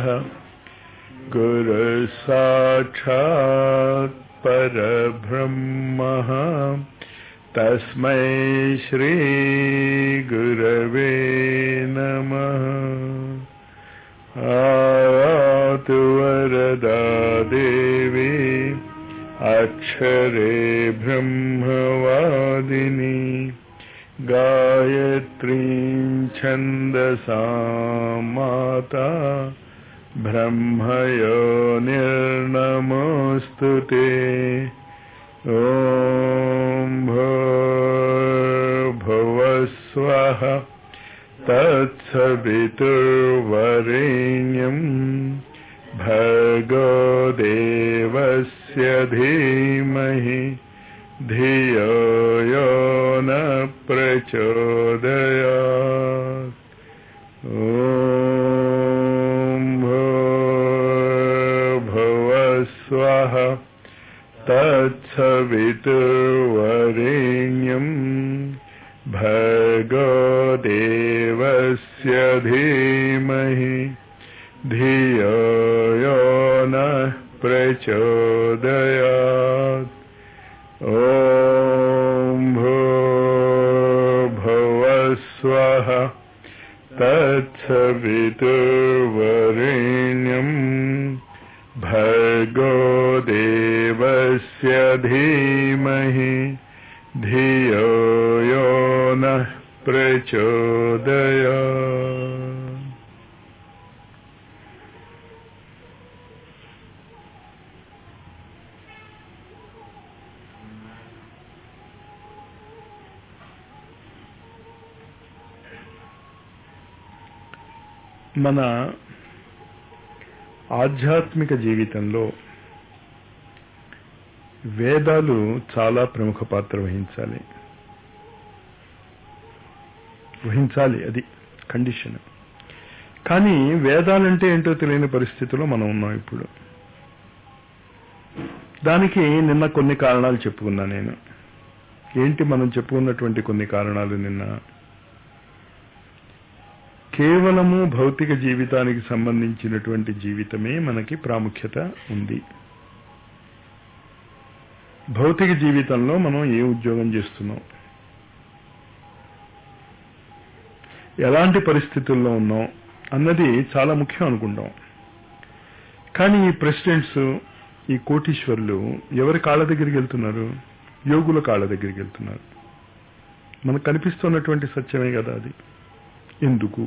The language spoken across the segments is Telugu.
गुरुसाक्षात् परब्रह्मः तस्मै श्रीगुरवे नमः आयातु वरदा देवी अक्षरे ब्रह्मवादिनी गायत्रीं छन्दसा माता ब्रह्मयो निर्नमोऽस्तु ते ॐ भुवस्वः तत्सवितुर्वरेण्यम् भर्गो देवस्य धीमहि धियो यो न प्रचोदयात् ॐ भुवस्वः तत्सवितुर्वरेण्यम् भर्गो देवस्य धीमहि धियो यो नः प्रचोदयात् ॐ भुवस्वः तत्सवितुर्वरेण्यम् भर्गो देवस्य धीमहि धियो यो नः प्रचोदयात् మన ఆధ్యాత్మిక జీవితంలో వేదాలు చాలా ప్రముఖ పాత్ర వహించాలి వహించాలి అది కండిషన్ కానీ వేదాలంటే ఏంటో తెలియని పరిస్థితిలో మనం ఉన్నాం ఇప్పుడు దానికి నిన్న కొన్ని కారణాలు చెప్పుకున్నా నేను ఏంటి మనం చెప్పుకున్నటువంటి కొన్ని కారణాలు నిన్న కేవలము భౌతిక జీవితానికి సంబంధించినటువంటి జీవితమే మనకి ప్రాముఖ్యత ఉంది భౌతిక జీవితంలో మనం ఏ ఉద్యోగం చేస్తున్నాం ఎలాంటి పరిస్థితుల్లో ఉన్నాం అన్నది చాలా ముఖ్యం అనుకుంటాం కానీ ఈ ప్రెసిడెంట్స్ ఈ కోటీశ్వర్లు ఎవరి కాళ్ళ దగ్గరికి వెళ్తున్నారు యోగుల కాళ్ళ దగ్గరికి వెళ్తున్నారు మనకు కనిపిస్తున్నటువంటి సత్యమే కదా అది ఎందుకు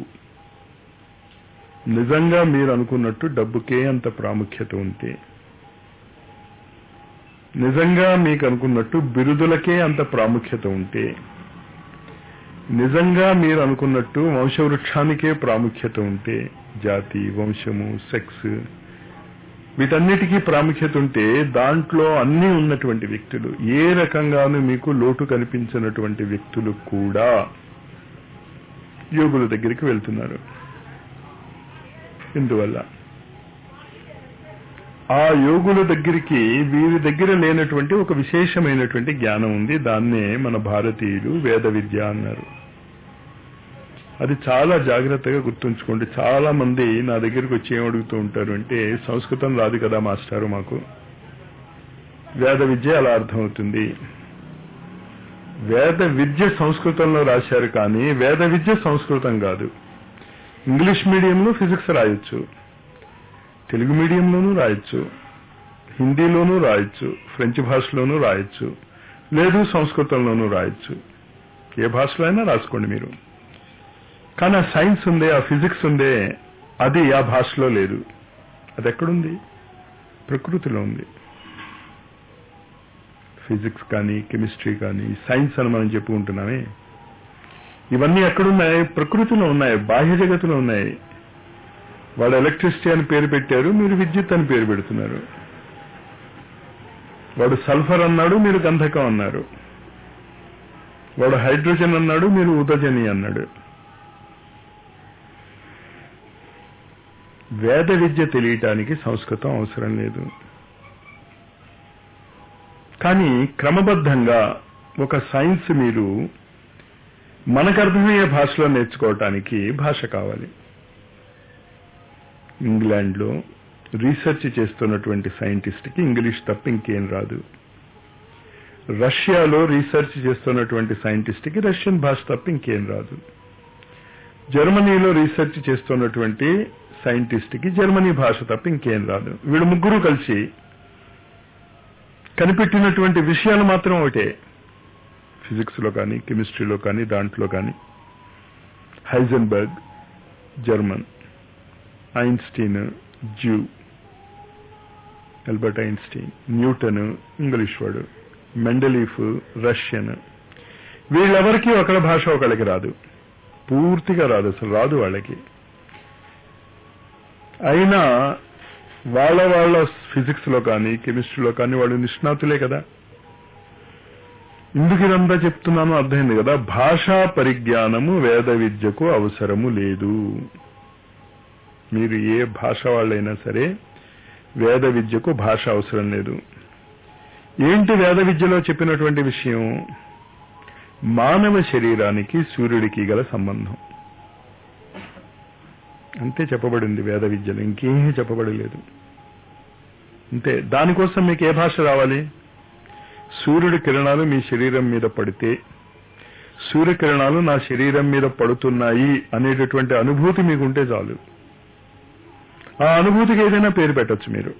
నిజంగా మీరు అనుకున్నట్టు డబ్బుకే అంత ప్రాముఖ్యత ఉంటే నిజంగా మీకు అనుకున్నట్టు బిరుదులకే అంత ప్రాముఖ్యత ఉంటే నిజంగా మీరు అనుకున్నట్టు వంశవృక్షానికే ప్రాముఖ్యత ఉంటే జాతి వంశము సెక్స్ వీటన్నిటికీ ప్రాముఖ్యత ఉంటే దాంట్లో అన్నీ ఉన్నటువంటి వ్యక్తులు ఏ రకంగానూ మీకు లోటు కనిపించినటువంటి వ్యక్తులు కూడా యోగుల దగ్గరికి వెళ్తున్నారు ఇందువల్ల ఆ యోగుల దగ్గరికి వీరి దగ్గర లేనటువంటి ఒక విశేషమైనటువంటి జ్ఞానం ఉంది దాన్నే మన భారతీయులు వేద విద్య అన్నారు అది చాలా జాగ్రత్తగా గుర్తుంచుకోండి చాలా మంది నా దగ్గరికి వచ్చి ఏం అడుగుతూ ఉంటారు అంటే సంస్కృతం రాదు కదా మాస్టారు మాకు వేద విద్య అలా అర్థమవుతుంది వేద విద్య సంస్కృతంలో రాశారు కానీ వేద విద్య సంస్కృతం కాదు ఇంగ్లీష్ మీడియంలో ఫిజిక్స్ రాయొచ్చు తెలుగు మీడియంలోనూ రాయొచ్చు హిందీలోనూ రాయొచ్చు ఫ్రెంచ్ భాషలోనూ రాయొచ్చు లేదు సంస్కృతంలోనూ రాయొచ్చు ఏ భాషలో అయినా రాసుకోండి మీరు కానీ ఆ సైన్స్ ఉందే ఆ ఫిజిక్స్ ఉందే అది ఆ భాషలో లేదు అది ఎక్కడుంది ప్రకృతిలో ఉంది ఫిజిక్స్ కానీ కెమిస్ట్రీ కానీ సైన్స్ అని మనం చెప్పుకుంటున్నామే ఇవన్నీ ఎక్కడున్నాయి ప్రకృతిలో ఉన్నాయి బాహ్య జగత్తులో ఉన్నాయి వాడు ఎలక్ట్రిసిటీ అని పేరు పెట్టారు మీరు విద్యుత్ అని పేరు పెడుతున్నారు వాడు సల్ఫర్ అన్నాడు మీరు గంధకం అన్నారు వాడు హైడ్రోజన్ అన్నాడు మీరు ఉదజని అన్నాడు వేద విద్య తెలియటానికి సంస్కృతం అవసరం లేదు కానీ క్రమబద్ధంగా ఒక సైన్స్ మీరు మనకు అర్థమయ్యే భాషలో నేర్చుకోవటానికి భాష కావాలి ఇంగ్లాండ్లో రీసెర్చ్ చేస్తున్నటువంటి సైంటిస్ట్కి ఇంగ్లీష్ తప్ప ఇంకేం రాదు రష్యాలో రీసెర్చ్ చేస్తున్నటువంటి సైంటిస్ట్కి రష్యన్ భాష తప్ప ఇంకేం రాదు జర్మనీలో రీసెర్చ్ చేస్తున్నటువంటి సైంటిస్ట్కి జర్మనీ భాష తప్ప ఇంకేం రాదు వీళ్ళు ముగ్గురు కలిసి కనిపెట్టినటువంటి విషయాలు మాత్రం ఒకటే ఫిజిక్స్లో కానీ కెమిస్ట్రీలో కానీ దాంట్లో కానీ Heisenberg German Einstein Jew Albert Einstein Newton English వాడు మెండలీఫ్ రష్యన్ వీళ్ళెవరికి ఒకళ్ళ భాష ఒకళ్ళకి రాదు పూర్తిగా రాదు అసలు రాదు వాళ్ళకి అయినా వాళ్ళ వాళ్ళ ఫిజిక్స్ లో కానీ కెమిస్ట్రీలో కానీ వాళ్ళు నిష్ణాతులే కదా ఇందుకు ఇదంతా చెప్తున్నాను అర్థమైంది కదా భాషా పరిజ్ఞానము వేద విద్యకు అవసరము లేదు మీరు ఏ భాష వాళ్ళైనా సరే వేద విద్యకు భాష అవసరం లేదు ఏంటి వేద విద్యలో చెప్పినటువంటి విషయం మానవ శరీరానికి సూర్యుడికి గల సంబంధం అంతే చెప్పబడింది వేద విద్యలో ఇంకేమీ చెప్పబడలేదు అంతే దానికోసం మీకు ఏ భాష రావాలి సూర్యుడి కిరణాలు మీ శరీరం మీద పడితే సూర్యకిరణాలు నా శరీరం మీద పడుతున్నాయి అనేటటువంటి అనుభూతి మీకుంటే చాలు ఆ అనుభూతికి ఏదైనా పేరు పెట్టచ్చు మీరు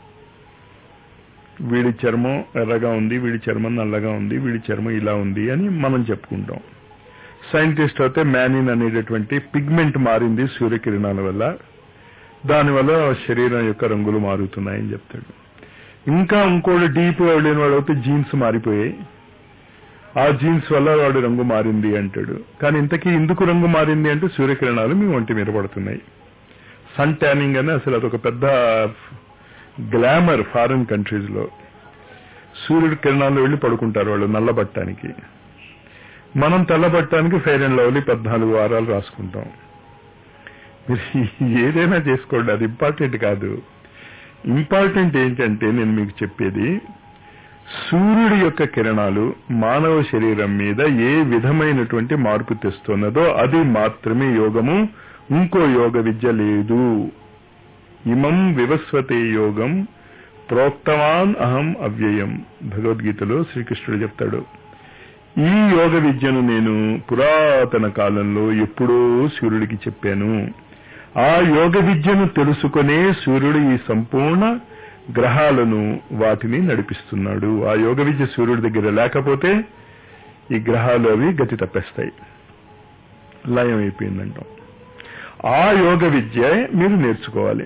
వీడి చర్మం ఎర్రగా ఉంది వీడి చర్మం నల్లగా ఉంది వీడి చర్మం ఇలా ఉంది అని మనం చెప్పుకుంటాం సైంటిస్ట్ అయితే మ్యానిన్ అనేటటువంటి పిగ్మెంట్ మారింది సూర్యకిరణాల వల్ల దానివల్ల శరీరం యొక్క రంగులు మారుతున్నాయని చెప్తాడు ఇంకా ఇంకోటి డీప్ వెళ్ళిన వాడు అయితే జీన్స్ మారిపోయాయి ఆ జీన్స్ వల్ల వాడు రంగు మారింది అంటాడు కానీ ఇంతకీ ఎందుకు రంగు మారింది అంటే సూర్యకిరణాలు మీ ఒంటి మీద పడుతున్నాయి సన్ ట్యానింగ్ అని అసలు అదొక పెద్ద గ్లామర్ ఫారిన్ కంట్రీస్ లో సూర్యుడి కిరణాలు వెళ్లి పడుకుంటారు వాళ్ళు నల్లబట్టడానికి మనం తెల్లబట్టడానికి ఫెయిర్ అండ్ లవ్లీ పద్నాలుగు వారాలు రాసుకుంటాం మీరు ఏదైనా చేసుకోండి అది ఇంపార్టెంట్ కాదు ఇంపార్టెంట్ ఏంటంటే నేను మీకు చెప్పేది సూర్యుడి యొక్క కిరణాలు మానవ శరీరం మీద ఏ విధమైనటువంటి మార్పు తెస్తున్నదో అది మాత్రమే యోగము ఇంకో యోగ విద్య లేదు ఇమం వివస్వతే యోగం ప్రోక్తవాన్ అహం అవ్యయం భగవద్గీతలో శ్రీకృష్ణుడు చెప్తాడు ఈ యోగ విద్యను నేను పురాతన కాలంలో ఎప్పుడో సూర్యుడికి చెప్పాను ఆ యోగ విద్యను తెలుసుకునే సూర్యుడు ఈ సంపూర్ణ గ్రహాలను వాటిని నడిపిస్తున్నాడు ఆ యోగ విద్య సూర్యుడి దగ్గర లేకపోతే ఈ గ్రహాలు అవి గతి తప్పేస్తాయి లయం అయిపోయిందంటాం ఆ యోగ విద్య మీరు నేర్చుకోవాలి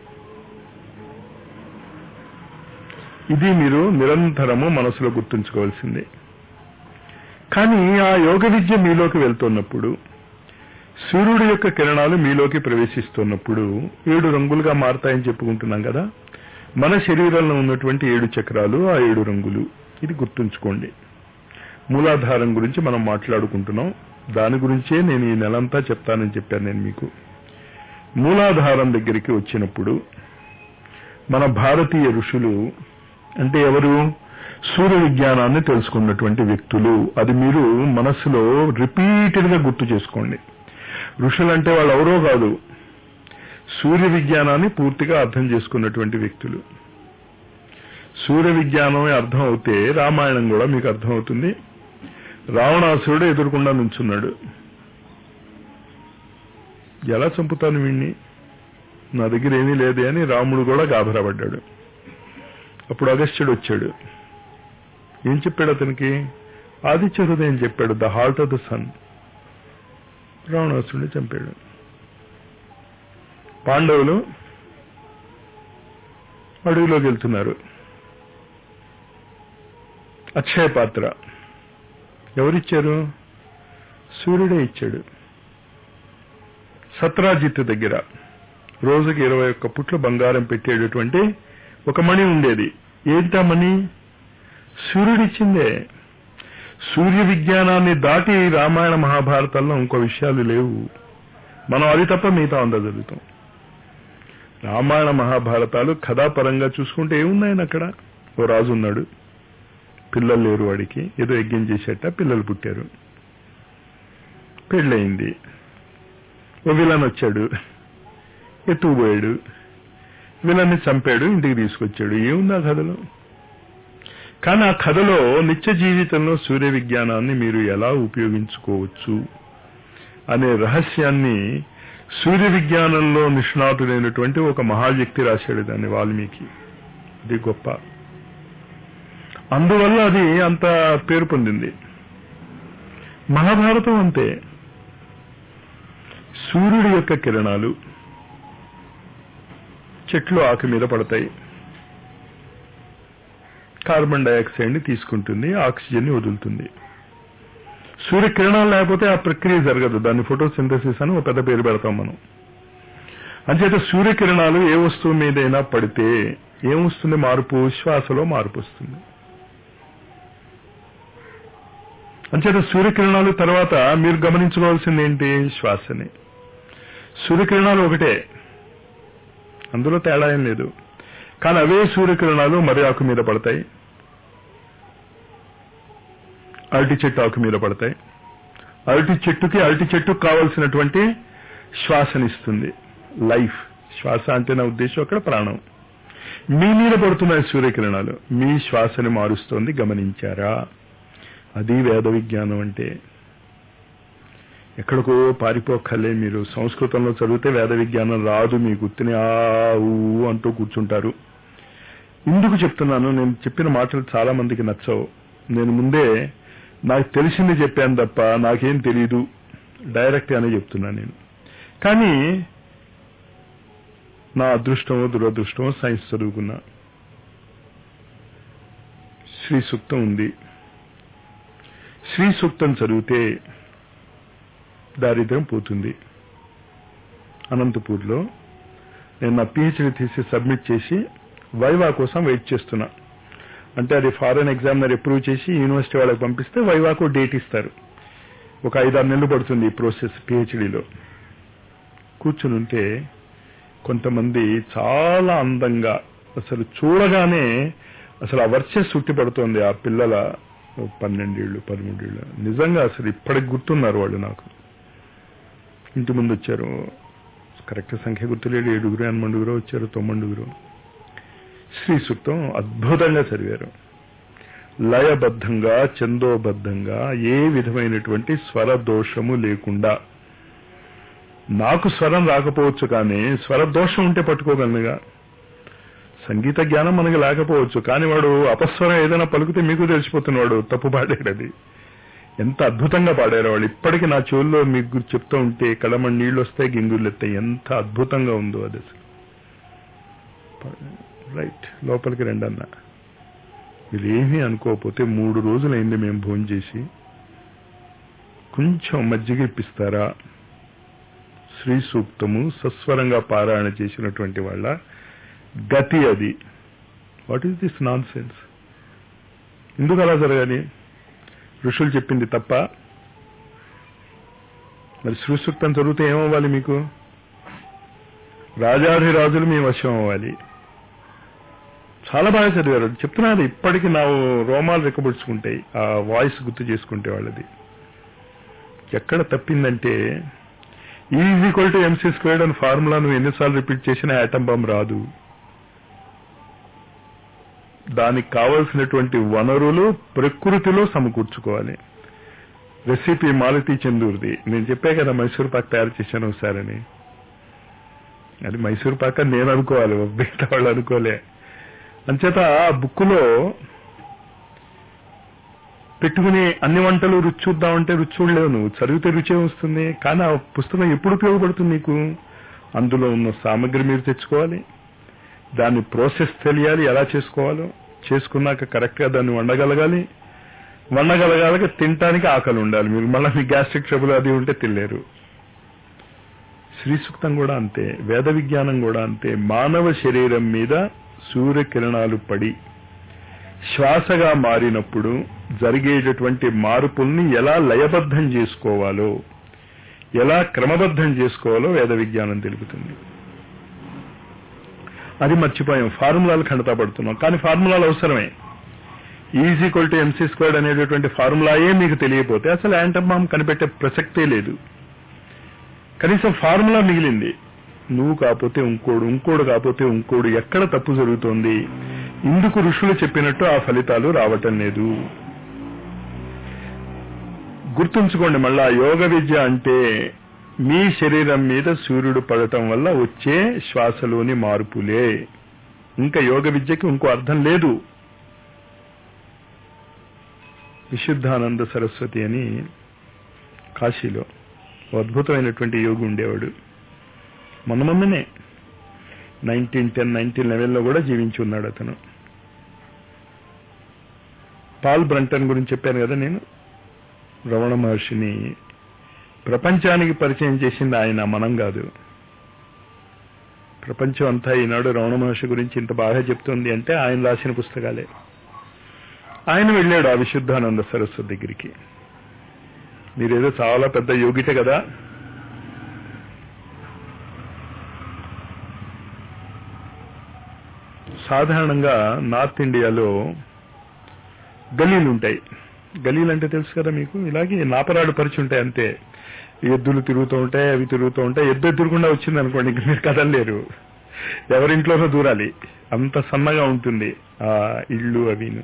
ఇది మీరు నిరంతరము మనసులో గుర్తుంచుకోవాల్సిందే కానీ ఆ యోగ విద్య మీలోకి వెళ్తున్నప్పుడు సూర్యుడి యొక్క కిరణాలు మీలోకి ప్రవేశిస్తున్నప్పుడు ఏడు రంగులుగా మారతాయని చెప్పుకుంటున్నాం కదా మన శరీరంలో ఉన్నటువంటి ఏడు చక్రాలు ఆ ఏడు రంగులు ఇది గుర్తుంచుకోండి మూలాధారం గురించి మనం మాట్లాడుకుంటున్నాం దాని గురించే నేను ఈ నెలంతా చెప్తానని చెప్పాను నేను మీకు మూలాధారం దగ్గరికి వచ్చినప్పుడు మన భారతీయ ఋషులు అంటే ఎవరు సూర్య విజ్ఞానాన్ని తెలుసుకున్నటువంటి వ్యక్తులు అది మీరు మనస్సులో రిపీటెడ్ గా గుర్తు చేసుకోండి ఋషులు అంటే వాళ్ళు ఎవరో కాదు సూర్య విజ్ఞానాన్ని పూర్తిగా అర్థం చేసుకున్నటువంటి వ్యక్తులు సూర్య విజ్ఞానమే అర్థం అవుతే రామాయణం కూడా మీకు అర్థం అవుతుంది రావణాసురుడు ఎదురుకుండా నుంచున్నాడు ఎలా చంపుతాను వీణ్ణి నా దగ్గర ఏమీ లేదే అని రాముడు కూడా గాభరాపడ్డాడు అప్పుడు అగస్త్యుడు వచ్చాడు ఏం చెప్పాడు అతనికి ఆదిత్య హృదయం చెప్పాడు the heart of the sun రావణాసురుడిని చంపాడు పాండవులు అడవిలోకి వెళ్తున్నారు అక్షయ పాత్ర ఎవరిచ్చారు సూర్యుడే ఇచ్చాడు సత్రాజిత్ దగ్గర రోజుకి ఇరవై ఒక్క పుట్లు బంగారం పెట్టేటటువంటి ఒక మణి ఉండేది ఏంటా మణి సూర్యుడిచ్చిందే సూర్య విజ్ఞానాన్ని దాటి రామాయణ మహాభారతాల్లో ఇంకో విషయాలు లేవు మనం అది తప్ప మిగతా అందా చదువుతాం రామాయణ మహాభారతాలు కథాపరంగా చూసుకుంటే ఏమున్నాయని అక్కడ ఓ రాజు ఉన్నాడు పిల్లలు లేరు వాడికి ఏదో యజ్ఞం చేసేట పిల్లలు పుట్టారు పెళ్ళయింది ఓ విలన్ వచ్చాడు ఎత్తుకుపోయాడు వీళ్ళని చంపాడు ఇంటికి తీసుకొచ్చాడు ఏముంది ఆ కథలో కానీ ఆ కథలో నిత్య జీవితంలో సూర్య విజ్ఞానాన్ని మీరు ఎలా ఉపయోగించుకోవచ్చు అనే రహస్యాన్ని సూర్య విజ్ఞానంలో నిష్ణాతుడైనటువంటి ఒక మహావ్యక్తి రాశాడు దాన్ని వాల్మీకి అది గొప్ప అందువల్ల అది అంత పేరు పొందింది మహాభారతం అంతే సూర్యుడి యొక్క కిరణాలు చెట్లు ఆకు మీద పడతాయి కార్బన్ డైఆక్సైడ్ ని తీసుకుంటుంది ఆక్సిజన్ ని వదులుతుంది సూర్యకిరణాలు లేకపోతే ఆ ప్రక్రియ జరగదు దాన్ని ఫోటోసింథసిస్ అని ఒక పెద్ద పేరు పెడతాం మనం అంచేత సూర్యకిరణాలు ఏ వస్తువు మీదైనా పడితే ఏమొస్తుంది మార్పు శ్వాసలో మార్పు వస్తుంది అంచేత సూర్యకిరణాలు తర్వాత మీరు గమనించుకోవాల్సింది ఏంటి శ్వాసని సూర్యకిరణాలు ఒకటే అందులో తేడా ఏం లేదు కానీ అవే సూర్యకిరణాలు మరి ఆకు మీద పడతాయి అరటి చెట్టు ఆకు మీద పడతాయి అరటి చెట్టుకి అరటి చెట్టుకు కావలసినటువంటి శ్వాసనిస్తుంది లైఫ్ శ్వాస అంటే నా ఉద్దేశం అక్కడ ప్రాణం మీ మీద పడుతున్నాయి సూర్యకిరణాలు మీ శ్వాసని మారుస్తోంది గమనించారా అది వేద విజ్ఞానం అంటే ఎక్కడికో పారిపోక్కర్లే మీరు సంస్కృతంలో చదివితే వేద విజ్ఞానం రాదు మీకు తిని ఆ ఊ అంటూ కూర్చుంటారు ఎందుకు చెప్తున్నాను నేను చెప్పిన మాటలు చాలా మందికి నచ్చవు నేను ముందే నాకు తెలిసింది చెప్పాను తప్ప నాకేం తెలియదు డైరెక్ట్ అనే చెప్తున్నా నేను కానీ నా అదృష్టమో దురదృష్టమో సైన్స్ చదువుకున్నా శ్రీ సూక్తం ఉంది శ్రీ సూక్తం చదివితే దారిద్ర్యం పోతుంది అనంతపూర్లో నేను నా పిహెచ్డి తీసి సబ్మిట్ చేసి వైవా కోసం వెయిట్ చేస్తున్నా అంటే అది ఫారెన్ ఎగ్జామినర్ అప్రూవ్ చేసి యూనివర్సిటీ వాళ్ళకి పంపిస్తే వైవాకు డేట్ ఇస్తారు ఒక ఐదారు నెలలు పడుతుంది ఈ ప్రాసెస్ పిహెచ్డిలో కూర్చుని ఉంటే కొంతమంది చాలా అందంగా అసలు చూడగానే అసలు ఆ వర్చస్ ఉట్టి పడుతోంది ఆ పిల్లల పన్నెండేళ్ళు పదమూడేళ్ళు నిజంగా అసలు ఇప్పటికి గుర్తున్నారు వాళ్ళు నాకు ఇంటి ముందు వచ్చారు కరెక్ట్ సంఖ్య గుర్తులేడు ఏడుగురు ఎనమండుగురు వచ్చారు తొమ్మండుగురు శ్రీ సూక్తం అద్భుతంగా చదివారు లయబద్ధంగా చందోబద్ధంగా ఏ విధమైనటువంటి స్వర దోషము లేకుండా నాకు స్వరం రాకపోవచ్చు కానీ స్వర దోషం ఉంటే పట్టుకోగలనుగా సంగీత జ్ఞానం మనకి లేకపోవచ్చు కానీ వాడు అపస్వరం ఏదైనా పలుకుతే మీకు తెలిసిపోతున్నాడు తప్పు పాడాడు అది ఎంత అద్భుతంగా పాడారు వాళ్ళు ఇప్పటికీ నా చెవుల్లో మీకు చెప్తూ ఉంటే కడమ నీళ్ళు వస్తాయి గింగుళ్ళు ఎత్తాయి ఎంత అద్భుతంగా ఉందో అది అసలు రైట్ లోపలికి రండన్న మీరు ఏమీ అనుకోకపోతే మూడు రోజులైంది మేము భోజనం చేసి కొంచెం మజ్జిగ ఇప్పిస్తారా శ్రీ సూక్తము సస్వరంగా పారాయణ చేసినటువంటి వాళ్ళ గతి అది what is this nonsense ఎందుకు అలా జరగాలి ఋషులు చెప్పింది తప్ప మరి శ్రీ సూక్తం చదివితే ఏమవ్వాలి మీకు రాజాధిరాజులు మీ వశం అవ్వాలి చాలా బాగా చదివారు చెప్తున్నారు ఇప్పటికీ నా రోమాలు రెక్కబుడుచుకుంటాయి ఆ వాయిస్ గుర్తు చేసుకుంటే వాళ్ళది ఎక్కడ తప్పిందంటే is equal to MC squared అని ఫార్ములా నువ్వు ఎన్నిసార్లు రిపీట్ చేసినా యాటం బాంబ్ రాదు దానికి కావలసినటువంటి వనరులు ప్రకృతిలో సమకూర్చుకోవాలి రెసిపీ మాలతీ చందూర్ది నేను చెప్పా కదా మైసూర్ పాక్ తయారు చేశాను ఒకసారని అది మైసూర్ పాక్ అని నేను అనుకోవాలి మిగతా వాళ్ళు అనుకోలే అంచేత ఆ బుక్కులో పెట్టుకుని అన్ని వంటలు రుచి చూద్దామంటే రుచి చూడలేవు నువ్వు చదివితే రుచి వస్తుంది కానీ ఆ పుస్తకం ఎప్పుడు ఉపయోగపడుతుంది నీకు అందులో ఉన్న సామగ్రి మీరు తెచ్చుకోవాలి దాని ప్రాసెస్ తెలియాలి ఎలా చేసుకోవాలో చేసుకున్నాక కరెక్ట్ గా దాన్ని వండగలగాలి వండగలగాలక తినటానికి ఆకలి ఉండాలి మీరు మళ్ళీ మీ గ్యాస్ట్రిక్ ట్రబుల్ అది ఉంటే తినలేరు శ్రీ సూక్తం కూడా అంతే వేద విజ్ఞానం కూడా అంతే మానవ శరీరం మీద సూర్యకిరణాలు పడి శ్వాసగా మారినప్పుడు జరిగేటటువంటి మార్పుల్ని ఎలా లయబద్ధం చేసుకోవాలో ఎలా క్రమబద్ధం చేసుకోవాలో వేద విజ్ఞానం తెలుపుతుంది అది మర్చిపోయాం ఫార్ములాలు ఖండతా పడుతున్నాం కానీ ఫార్ములాలు అవసరమే is equal to MC squared అనేటటువంటి ఫార్ములాయే మీకు తెలియపోతే అసలు యాంటమ్ బాంబ్ కనిపెట్టే ప్రసక్తే లేదు కనీసం ఫార్ములా మిగిలింది నువ్వు కాకపోతే ఇంకోడు ఇంకోడు కాకపోతే ఇంకోడు ఎక్కడ తప్పు జరుగుతోంది ఇందుకు ఋషులు చెప్పినట్టు ఆ ఫలితాలు రావటం లేదు గుర్తుంచుకోండి మళ్ళా యోగ విద్య అంటే మీ శరీరం మీద సూర్యుడు పడటం వల్ల వచ్చే శ్వాసలోని మార్పులే ఇంకా యోగ విద్యకి ఇంకో అర్థం లేదు విశుద్ధానంద సరస్వతి అని కాశీలో ఓ అద్భుతమైనటువంటి యోగి ఉండేవాడు మొన్న మొన్ననే నైన్టీన్ టెన్ నైన్టీన్ లెవెల్లో కూడా జీవించి ఉన్నాడు అతను పాల్ బ్రంటన్ గురించి చెప్పాను కదా నేను రమణ మహర్షిని ప్రపంచానికి పరిచయం చేసింది ఆయన మనం కాదు ప్రపంచం అంతా ఈనాడు రమణ మహర్షి గురించి ఇంత బాగా చెప్తుంది అంటే ఆయన రాసిన పుస్తకాలే ఆయన వెళ్ళాడు ఆ విశుద్ధానంద సరస్వతి దగ్గరికి మీరేదో చాలా పెద్ద యోగిట కదా సాధారణంగా నార్త్ ఇండియాలో గలీలు ఉంటాయి గలీలు అంటే తెలుసు కదా మీకు ఇలాగే నాపరాడు పరిచి ఉంటాయి అంతే ఎద్దులు తిరుగుతూ ఉంటాయి అవి తిరుగుతూ ఉంటాయి ఎద్దు ఎదురుకుండా వచ్చింది అనుకోండి ఇంక మీరు కదలలేరు ఎవరింట్లోనో దూరాలి అంత సన్నగా ఉంటుంది ఆ ఇళ్ళు అవిను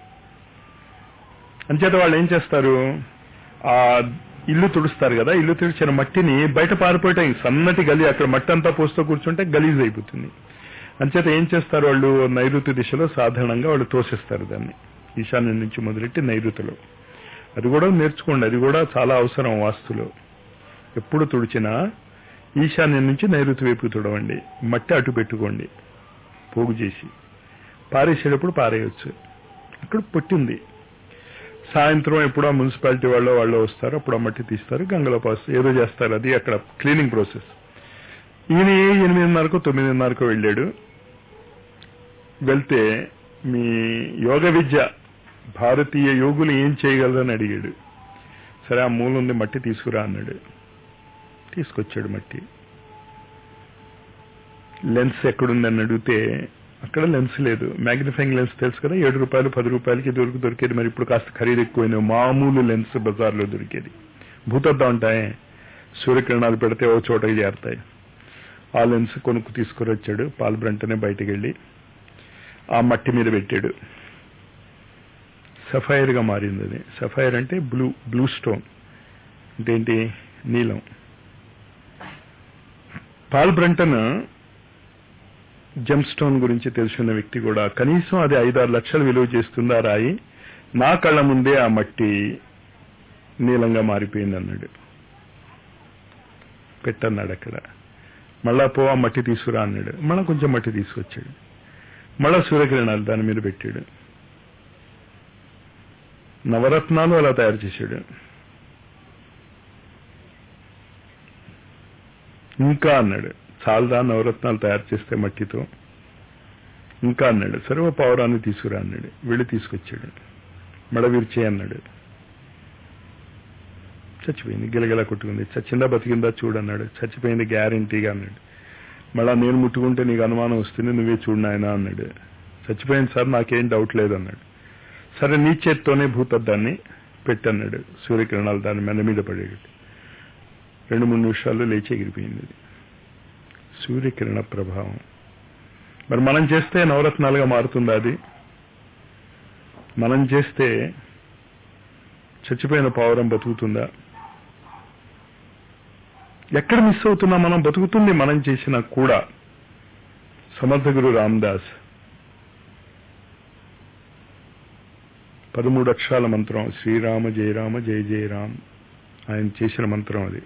అంచేత వాళ్ళు ఏం చేస్తారు ఆ ఇల్లు తుడుస్తారు కదా ఇల్లు తుడిచిన మట్టిని బయట పారిపోయటం సన్నటి గలి అక్కడ మట్టి అంతా పోస్తూ కూర్చుంటే గలీజ్ అయిపోతుంది అంచేత ఏం చేస్తారు వాళ్ళు నైరుతి దిశలో సాధారణంగా వాళ్ళు తోసేస్తారు దాన్ని ఈశాన్యం నుంచి మొదలెట్టి నైరుతిలో అది కూడా నేర్చుకోండి అది కూడా చాలా అవసరం వాస్తులో ఎప్పుడు తుడిచినా ఈశాన్యం నుంచి నైరుతి వైపు తుడవండి మట్టి అటు పెట్టుకోండి పోగు చేసి పారేసేటప్పుడు పారేయచ్చు అక్కడ పొట్టింది సాయంత్రం ఎప్పుడో మున్సిపాలిటీ వాళ్ళు వాళ్ళు వస్తారు అప్పుడు ఆ మట్టి తీస్తారు గంగలో పాస్తారు ఏదో చేస్తారు అది అక్కడ క్లీనింగ్ ప్రాసెస్ ఈయన ఎనిమిదిన్నరకు తొమ్మిదిన్నరకు వెళ్ళాడు వెళ్తే మీ యోగ విద్య భారతీయ యోగులు ఏం చేయగలరని అడిగాడు సరే ఆ మూల ఉంది మట్టి తీసుకురా అన్నాడు తీసుకొచ్చాడు మట్టి లెన్స్ ఎక్కడుందని అడిగితే అక్కడ లెన్స్ లేదు మ్యాగ్నిఫైయింగ్ లెన్స్ తెలుసు కదా ఏడు రూపాయలు పది రూపాయలకి దొరికి దొరికేది మరి ఇప్పుడు కాస్త ఖరీదు ఎక్కువైంది మామూలు లెన్స్ బజార్లో దొరికేది భూతద్దాం ఉంటాయి సూర్యకిరణాలు పెడితే ఓ చోటకి చేరుతాయి ఆ లెన్స్ కొనుక్కు తీసుకుని వచ్చాడు పాల్ బ్రంటనే బయటికి వెళ్ళి ఆ మట్టి మీద పెట్టాడు సఫైర్ గా మారింది అది సఫైర్ అంటే బ్లూ బ్లూ స్టోన్ అంటే ఏంటి నీలం పాల్ బ్రంటన్ జమ్ స్టోన్ గురించి తెలుసున్న వ్యక్తి కూడా కనీసం అది ఐదారు లక్షలు విలువ చేస్తుందా రాయి నా కళ్ళ ముందే ఆ మట్టి నీలంగా మారిపోయింది అన్నాడు పెట్టన్నాడు అక్కడ మళ్ళా పో ఆ మట్టి తీసుకురా అన్నాడు మళ్ళా కొంచెం మట్టి తీసుకొచ్చాడు మళ్ళా సూర్యకిరణాలు దాని మీద పెట్టాడు నవరత్నాలు అలా తయారు చేశాడు ఇంకా అన్నాడు చాలదా నవరత్నాలు తయారు చేస్తే మట్టితో ఇంకా అన్నాడు సరే ఓ పౌరాన్ని తీసుకురా అన్నాడు వెళ్ళి తీసుకొచ్చాడు మడ విరిచే అన్నాడు చచ్చిపోయింది గిలగిలా కొట్టుకుంది చచ్చిందా బతికిందా చూడన్నాడు చచ్చిపోయింది గ్యారంటీగా అన్నాడు మళ్ళా నేను ముట్టుకుంటే నీకు అనుమానం వస్తుంది నువ్వే చూడు నాయనా అన్నాడు చచ్చిపోయింది సార్ నాకేం డౌట్ లేదు అన్నాడు సరే నీ చేత్తోనే భూతద్దాన్ని పెట్టన్నాడు సూర్యకిరణాలు దాని మెడ మీద పడేది రెండు మూడు నిమిషాల్లో లేచి ఎగిరిపోయింది అది సూర్యకిరణ ప్రభావం మరి మనం చేస్తే నవరత్నాలుగా మారుతుందా అది మనం చేస్తే చచ్చిపోయిన పావురం బతుకుతుందా ఎక్కడ మిస్ అవుతున్నా మనం బతుకుతుంది మనం చేసినా కూడా సమర్థ గురు రామదాస్ పదమూడు అక్షరాల మంత్రం శ్రీరామ జయరామ జయ జయ రామ్ ఆయన చేసిన మంత్రం అది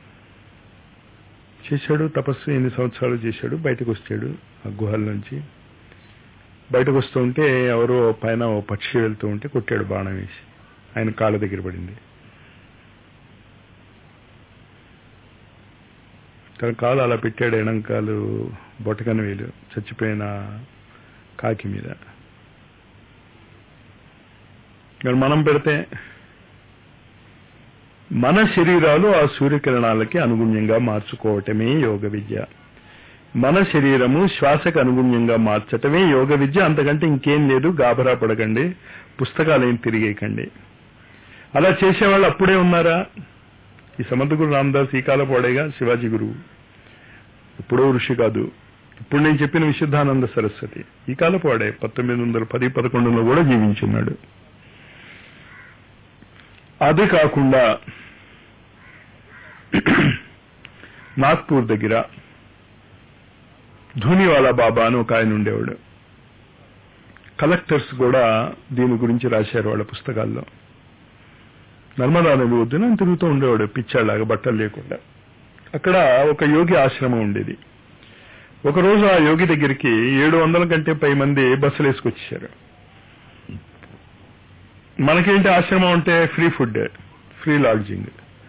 చేశాడు తపస్సు ఎన్ని సంవత్సరాలు చేశాడు బయటకు వచ్చాడు ఆ గుహల నుంచి బయటకు వస్తూ ఉంటే ఎవరో పైన ఓ పక్షి వెళ్తూ ఉంటే కొట్టాడు బాణం వేసి ఆయన కాళ్ళ దగ్గర పడింది తన కాలు అలా పెట్టాడు ఎడంకాలు బొటకన వేలు చచ్చిపోయిన కాకి మీద మరి మనం పెడితే మన శరీరాలు ఆ సూర్యకిరణాలకి అనుగుణ్యంగా మార్చుకోవటమే యోగ విద్య మన శరీరము శ్వాసకు అనుగుణ్యంగా మార్చటమే యోగ విద్య అంతకంటే ఇంకేం లేదు గాబరా పడకండి పుస్తకాలు ఏం తిరిగేయకండి అలా చేసేవాళ్ళు అప్పుడే ఉన్నారా ఈ సమర్థ గురు రామదాస్ ఈ కాల పోడేగా శివాజీ గురువు ఇప్పుడో ఋషి కాదు ఇప్పుడు నేను చెప్పిన విశుద్ధానంద సరస్వతి ఈ కాలపు వాడే పంతొమ్మిది వందల పది పదకొండులో కూడా జీవించున్నాడు అది కాకుండా నాగ్పూర్ దగ్గర ధూనివాలా బాబా అని ఒక ఆయన ఉండేవాడు కలెక్టర్స్ కూడా దీని గురించి రాశారు వాళ్ళ పుస్తకాల్లో నర్మదా నది వద్దున తిరుగుతూ ఉండేవాడు పిచ్చాళ్ళలాగా బట్టలు లేకుండా అక్కడ ఒక యోగి ఆశ్రమం ఉండేది ఒకరోజు ఆ యోగి దగ్గరికి ఏడు వందల కంటే పై మంది బస్సులు వేసుకొచ్చారు మనకేంటి ఆశ్రమం అంటే ఫ్రీ ఫుడ్ ఫ్రీ లాడ్జింగ్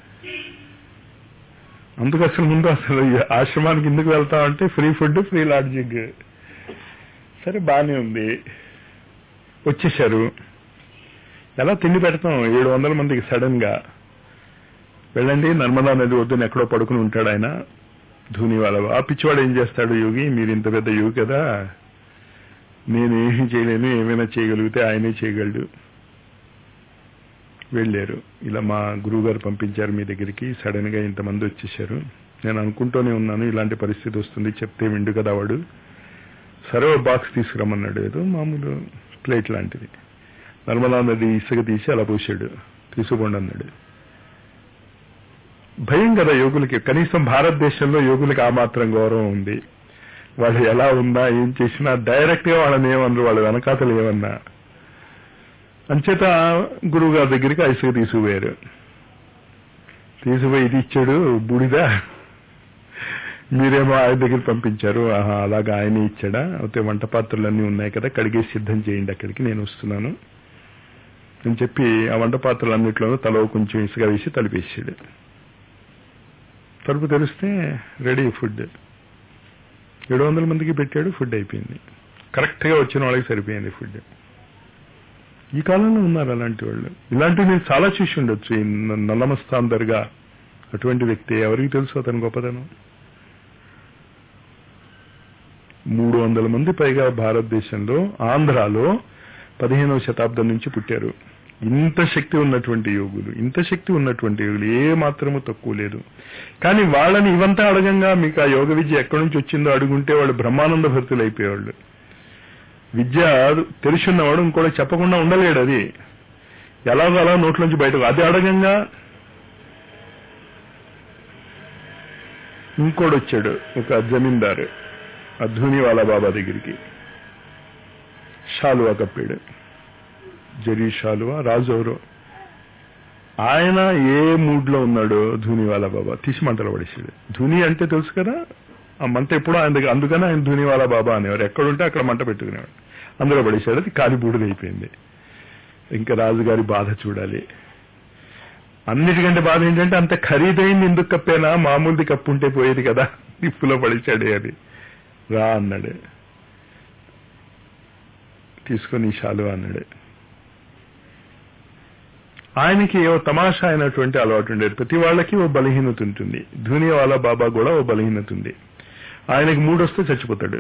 అందుకు అసలు ముందు అసలు ఈ ఆశ్రమానికి ఎందుకు వెళ్తామంటే ఫ్రీ ఫుడ్ ఫ్రీ లాడ్జింగ్ సరే బానే ఉంది వచ్చేసారు ఎలా తిండి పెడతాం ఏడు వందల మందికి సడన్ గా వెళ్ళండి నర్మదా నది వద్దున ఎక్కడో పడుకుని ఉంటాడు ఆయన ధూని వాళ్ళ ఆ పిచ్చివాడు ఏం చేస్తాడు యోగి మీరు ఇంత పెద్ద యోగి కదా నేను ఏమీ చేయలేను ఏమైనా చేయగలిగితే ఆయనే చేయగలడు వెళ్ళారు ఇలా మా గురువు గారు పంపించారు మీ దగ్గరికి సడన్ గా ఇంతమంది వచ్చేసారు నేను అనుకుంటూనే ఉన్నాను ఇలాంటి పరిస్థితి వస్తుంది చెప్తే విండు కదా వాడు సరే ఓ బాక్స్ తీసుకురమ్మన్నాడు ఏదో మామూలు ప్లేట్ లాంటిది నర్మదా నది ఇసుక తీసి అలా పోసాడు తీసుకోండి అన్నాడు భయం కదా యోగులకి కనీసం భారతదేశంలో యోగులకి ఆ మాత్రం గౌరవం ఉంది వాళ్ళు ఎలా ఉన్నా ఏం చేసినా డైరెక్ట్ గా వాళ్ళని ఏమన్నారు వాళ్ళ వెనకాతలు ఏమన్నా అంచేత గురువు గారి దగ్గరికి ఐసుకు తీసుకుపోయారు తీసుకుపోయి ఇది ఇచ్చాడు బూడిద మీరేమో ఆయన దగ్గర పంపించారు ఆహా అలాగా ఆయన ఇచ్చాడా అయితే వంట పాత్రలన్నీ ఉన్నాయి కదా కడిగేసి సిద్ధం చేయండి అక్కడికి నేను వస్తున్నాను అని చెప్పి ఆ వంట పాత్రలన్నింటిలోనూ తలో కొంచెం ఇసుక వేసి తలిపేసాడు తలుపు తెరిస్తే రెడీ ఫుడ్ ఏడు వందల మందికి పెట్టాడు ఫుడ్ అయిపోయింది కరెక్ట్ గా వచ్చిన వాళ్ళకి సరిపోయింది ఫుడ్ ఈ కాలంలో ఉన్నారు అలాంటి వాళ్ళు ఇలాంటివి నేను చాలా చూసి ఉండొచ్చు ఈ న- నల్లమస్తాన్ దర్గా అటువంటి వ్యక్తి ఎవరికి తెలుసు అతని గొప్పతనం మూడు వందల మంది పైగా భారతదేశంలో ఆంధ్రాలో పదిహేనవ శతాబ్దం నుంచి పుట్టారు ఇంత శక్తి ఉన్నటువంటి యోగులు ఇంత శక్తి ఉన్నటువంటి యోగులు ఏ మాత్రము తక్కువ లేదు కానీ వాళ్ళని ఇవంతా అడగంగా మీకు ఆ యోగ విద్య ఎక్కడి నుంచి వచ్చిందో అడుగుంటే వాళ్ళు బ్రహ్మానంద భక్తులు అయిపోయేవాళ్ళు విద్య తెలుసున్నవాడు ఇంకోటి చెప్పకుండా ఉండలేడు అది ఎలాగో అలా నోట్లోంచి బయటకు అది అడగంగా ఇంకోడు వచ్చాడు ఒక జమీందారు అధ్వని వాళ్ళ బాబా దగ్గరికి షాలువా కప్పాడు జరీ షాలువా రాజు ఎవరో ఆయన ఏ మూడ్ లో ఉన్నాడో ధూని వాళ్ళ బాబా తీసి మంటలు పడేసాడు ధూని అంటే తెలుసు కదా ఆ మంట ఎప్పుడో ఆయన దగ్గర అందుకనే ఆయన ధూని వాళ్ళ బాబా అనేవారు ఎక్కడుంటే అక్కడ మంట పెట్టుకునేవాడు అందులో పడేసాడు అది కాలి బూడిదైపోయింది ఇంకా రాజుగారి బాధ చూడాలి అన్నిటికంటే బాధ ఏంటంటే అంత ఖరీదైంది ఎందుకు కప్పేనా మామూలుది కప్పు ఉంటే పోయేది కదా నిప్పులో పడిచాడే అది రా అన్నాడు తీసుకొని షాలు అన్నాడు ఆయనకి ఓ తమాషా అయినటువంటి అలవాటు ఉండేది ప్రతి వాళ్ళకి ఓ బలహీనత ఉంటుంది ధూని వాళ్ళ బాబా కూడా ఓ బలహీనత ఉంది ఆయనకి మూడు వస్తే చచ్చిపోతాడు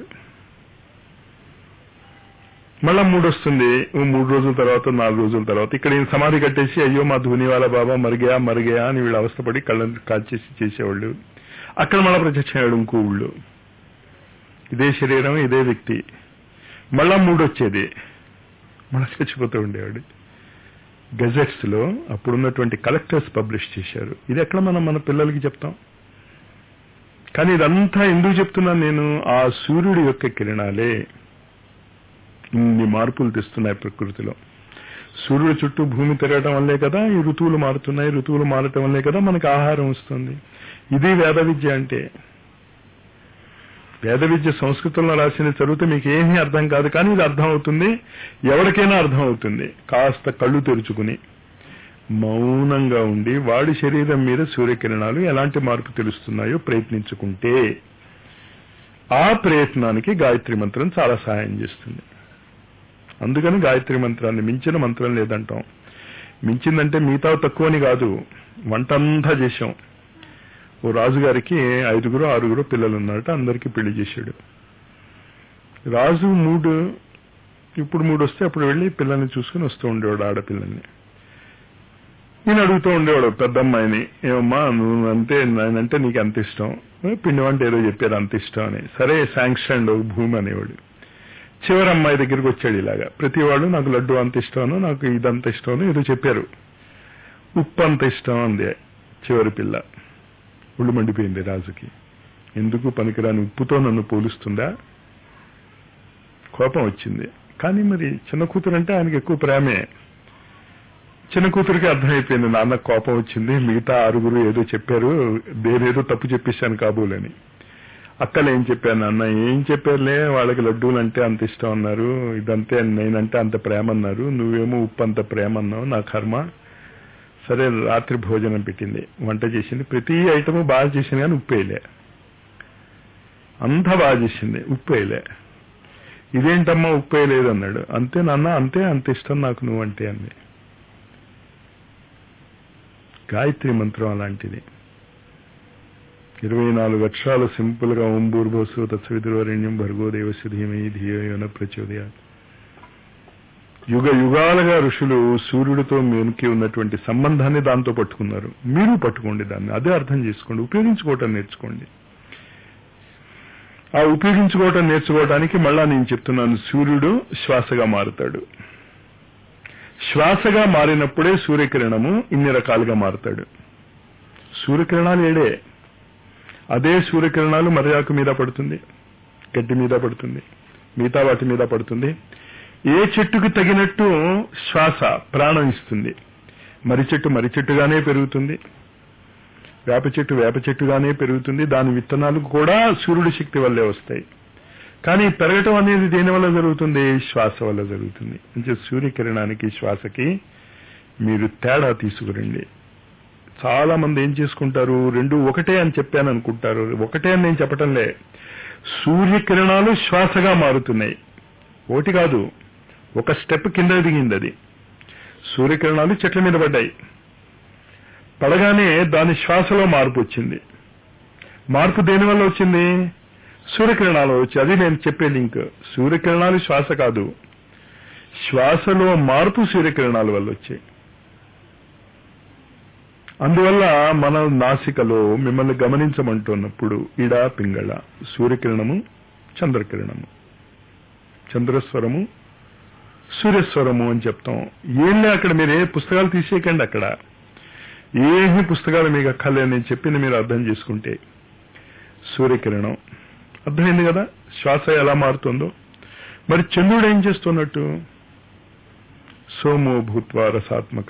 మళ్ళా మూడు వస్తుంది ఓ మూడు రోజుల తర్వాత నాలుగు రోజుల తర్వాత ఇక్కడ ఈయన సమాధి కట్టేసి అయ్యో మా ధూని వాళ్ళ బాబా మరిగా మరిగా అని వీళ్ళు అవస్థపడి కళ్ళని కాల్చేసి చేసేవాళ్ళు అక్కడ మళ్ళా ప్రత్యక్షమయ్యాడు ఇంకో ఊళ్ళో ఇదే శరీరం ఇదే వ్యక్తి మళ్ళా మూడు వచ్చేది మళ్ళా చచ్చిపోతూ ఉండేవాడు గెజెట్స్ లో అప్పుడున్నటువంటి కలెక్టర్స్ పబ్లిష్ చేశారు ఇది ఎక్కడ మనం మన పిల్లలకి చెప్తాం కానీ ఇదంతా ఎందుకు చెప్తున్నాను నేను ఆ సూర్యుడి యొక్క కిరణాలే ఇన్ని మార్పులు తెస్తున్నాయి ప్రకృతిలో సూర్యుడు చుట్టూ భూమి తిరగటం వల్లే కదా ఈ ఋతువులు మారుతున్నాయి ఋతువులు మారటం వల్లే కదా మనకి ఆహారం వస్తుంది ఇది వేద విద్య అంటే వేద విద్య సంస్కృతంలో రాసిన చదివితే మీకు ఏమీ అర్థం కాదు కానీ ఇది అర్థం అవుతుంది ఎవరికైనా అర్థం అవుతుంది కాస్త కళ్ళు తెరుచుకుని మౌనంగా ఉండి వాడి శరీరం మీద సూర్యకిరణాలు ఎలాంటి మార్పు తెలుస్తున్నాయో ప్రయత్నించుకుంటే ఆ ప్రయత్నానికి గాయత్రి మంత్రం చాలా సహాయం చేస్తుంది అందుకని గాయత్రి మంత్రాన్ని మించిన మంత్రం లేదంటాం మించిందంటే మిగతా తక్కువని కాదు వంటంతా చేశాం ఓ రాజుగారికి ఐదుగురు ఆరుగురు పిల్లలు ఉన్నారట అందరికీ పెళ్లి చేశాడు రాజు మూడు ఇప్పుడు మూడు వస్తే అప్పుడు వెళ్ళి పిల్లల్ని చూసుకుని వస్తూ ఉండేవాడు ఆడపిల్లల్ని నేను అడుగుతూ ఉండేవాడు పెద్ద అమ్మాయిని ఏమమ్మా నువ్వు అంటే నేనంటే నీకు ఎంత ఇష్టం పిండి వంట ఏదో చెప్పారు అంత ఇష్టం అని సరే శాంక్షన్ భూమి అనేవాడు చివరి అమ్మాయి దగ్గరికి వచ్చాడు ఇలాగా ప్రతి వాడు నాకు లడ్డు అంత ఇష్టం నాకు ఇదంత ఇష్టం ఏదో చెప్పారు ఉప్పు అంత ఇష్టం అంది చివరి పిల్ల ఒళ్ళు మండిపోయింది రాజుకి ఎందుకు పనికిరాని ఉప్పుతో నన్ను పోలుస్తుందా కోపం వచ్చింది కానీ మరి చిన్న కూతురు అంటే ఆయనకి ఎక్కువ ప్రేమే చిన్న కూతురికి అర్థమైపోయింది నాన్న కోపం వచ్చింది మిగతా ఆరుగురు ఏదో చెప్పారు దేనేదో తప్పు చెప్పేశాను కాబోలని అక్కలు ఏం చెప్పాను నాన్న ఏం చెప్పారులే వాళ్ళకి లడ్డూలు అంటే అంత ఇష్టం అన్నారు ఇదంతే నేనంటే అంత ప్రేమ అన్నారు నువ్వేమో ఉప్పు అంత ప్రేమ అన్నావు నా కర్మ సరే రాత్రి భోజనం పెట్టింది వంట చేసింది ప్రతి ఐటమ్ బాగా చేసింది కానీ ఉప్పు వేయలే అంతా బాగా చేసింది ఉప్పు వేయలే ఇదేంటమ్మా ఉప్పు వేయలేదు అన్నాడు అంతే నాన్న అంతే అంత ఇష్టం నాకు నువ్వు అంటే అంది గాయత్రి మంత్రం అలాంటిది ఇరవై నాలుగు అక్షరాలు సింపుల్ గా ఓం భూర్భోసు తత్సవితుర్వరణ్యం భర్గో దేవసుధీమయి ధియోన ప్రచోదయ యుగ యుగాలుగా ఋషులు సూర్యుడితో మెనికి ఉన్నటువంటి సంబంధాన్ని దాంతో పట్టుకున్నారు మీరు పట్టుకోండి దాన్ని అదే అర్థం చేసుకోండి ఉపయోగించుకోవటం నేర్చుకోండి ఆ ఉపయోగించుకోవటం నేర్చుకోవటానికి మళ్ళా నేను చెప్తున్నాను సూర్యుడు శ్వాసగా మారుతాడు శ్వాసగా మారినప్పుడే సూర్యకిరణము ఇన్ని రకాలుగా మారుతాడు సూర్యకిరణాలు ఏడే అదే సూర్యకిరణాలు మర్యాకు మీద పడుతుంది గడ్డి మీద పడుతుంది మిగతా వాటి మీద పడుతుంది ఏ చెట్టుకు తగినట్టు శ్వాస ప్రాణం ఇస్తుంది మర్రి చెట్టు మర్రి చెట్టుగానే పెరుగుతుంది వేప చెట్టు వేప చెట్టుగానే పెరుగుతుంది దాని విత్తనాలు కూడా సూర్యుడి శక్తి వల్లే వస్తాయి కానీ పెరగటం అనేది దేని వల్ల జరుగుతుంది శ్వాస వల్ల జరుగుతుంది అంటే సూర్యకిరణానికి శ్వాసకి మీరు తేడా తీసుకురండి చాలా మంది ఏం చేసుకుంటారు రెండు ఒకటే అని చెప్పాను అనుకుంటారు ఒకటే అని నేను చెప్పటంలే సూర్యకిరణాలు శ్వాసగా మారుతున్నాయి ఒకటి కాదు ఒక స్టెప్ కింద దిగింది అది సూర్యకిరణాలు చెట్ల మీద పడ్డాయి పడగానే దాని శ్వాసలో మార్పు వచ్చింది మార్పు దేని వల్ల వచ్చింది సూర్యకిరణాలు వచ్చి అది నేను చెప్పే లింక్ సూర్యకిరణాలు శ్వాస కాదు శ్వాసలో మార్పు సూర్యకిరణాల వల్ల వచ్చాయి అందువల్ల మన నాసికలో మిమ్మల్ని గమనించమంటున్నప్పుడు ఇడ పింగళ సూర్యకిరణము చంద్రకిరణము చంద్రస్వరము సూర్యస్వరము అని చెప్తాం ఏంలే అక్కడ మీరు ఏ పుస్తకాలు తీసేయకండి అక్కడ ఏమి పుస్తకాలు మీకు అక్కర్లేదు నేను చెప్పింది మీరు అర్థం చేసుకుంటే సూర్యకిరణం అర్థమైంది కదా శ్వాస ఎలా మారుతుందో మరి చంద్రుడు ఏం చేస్తున్నట్టు సోమో భూత్వ రసాత్మక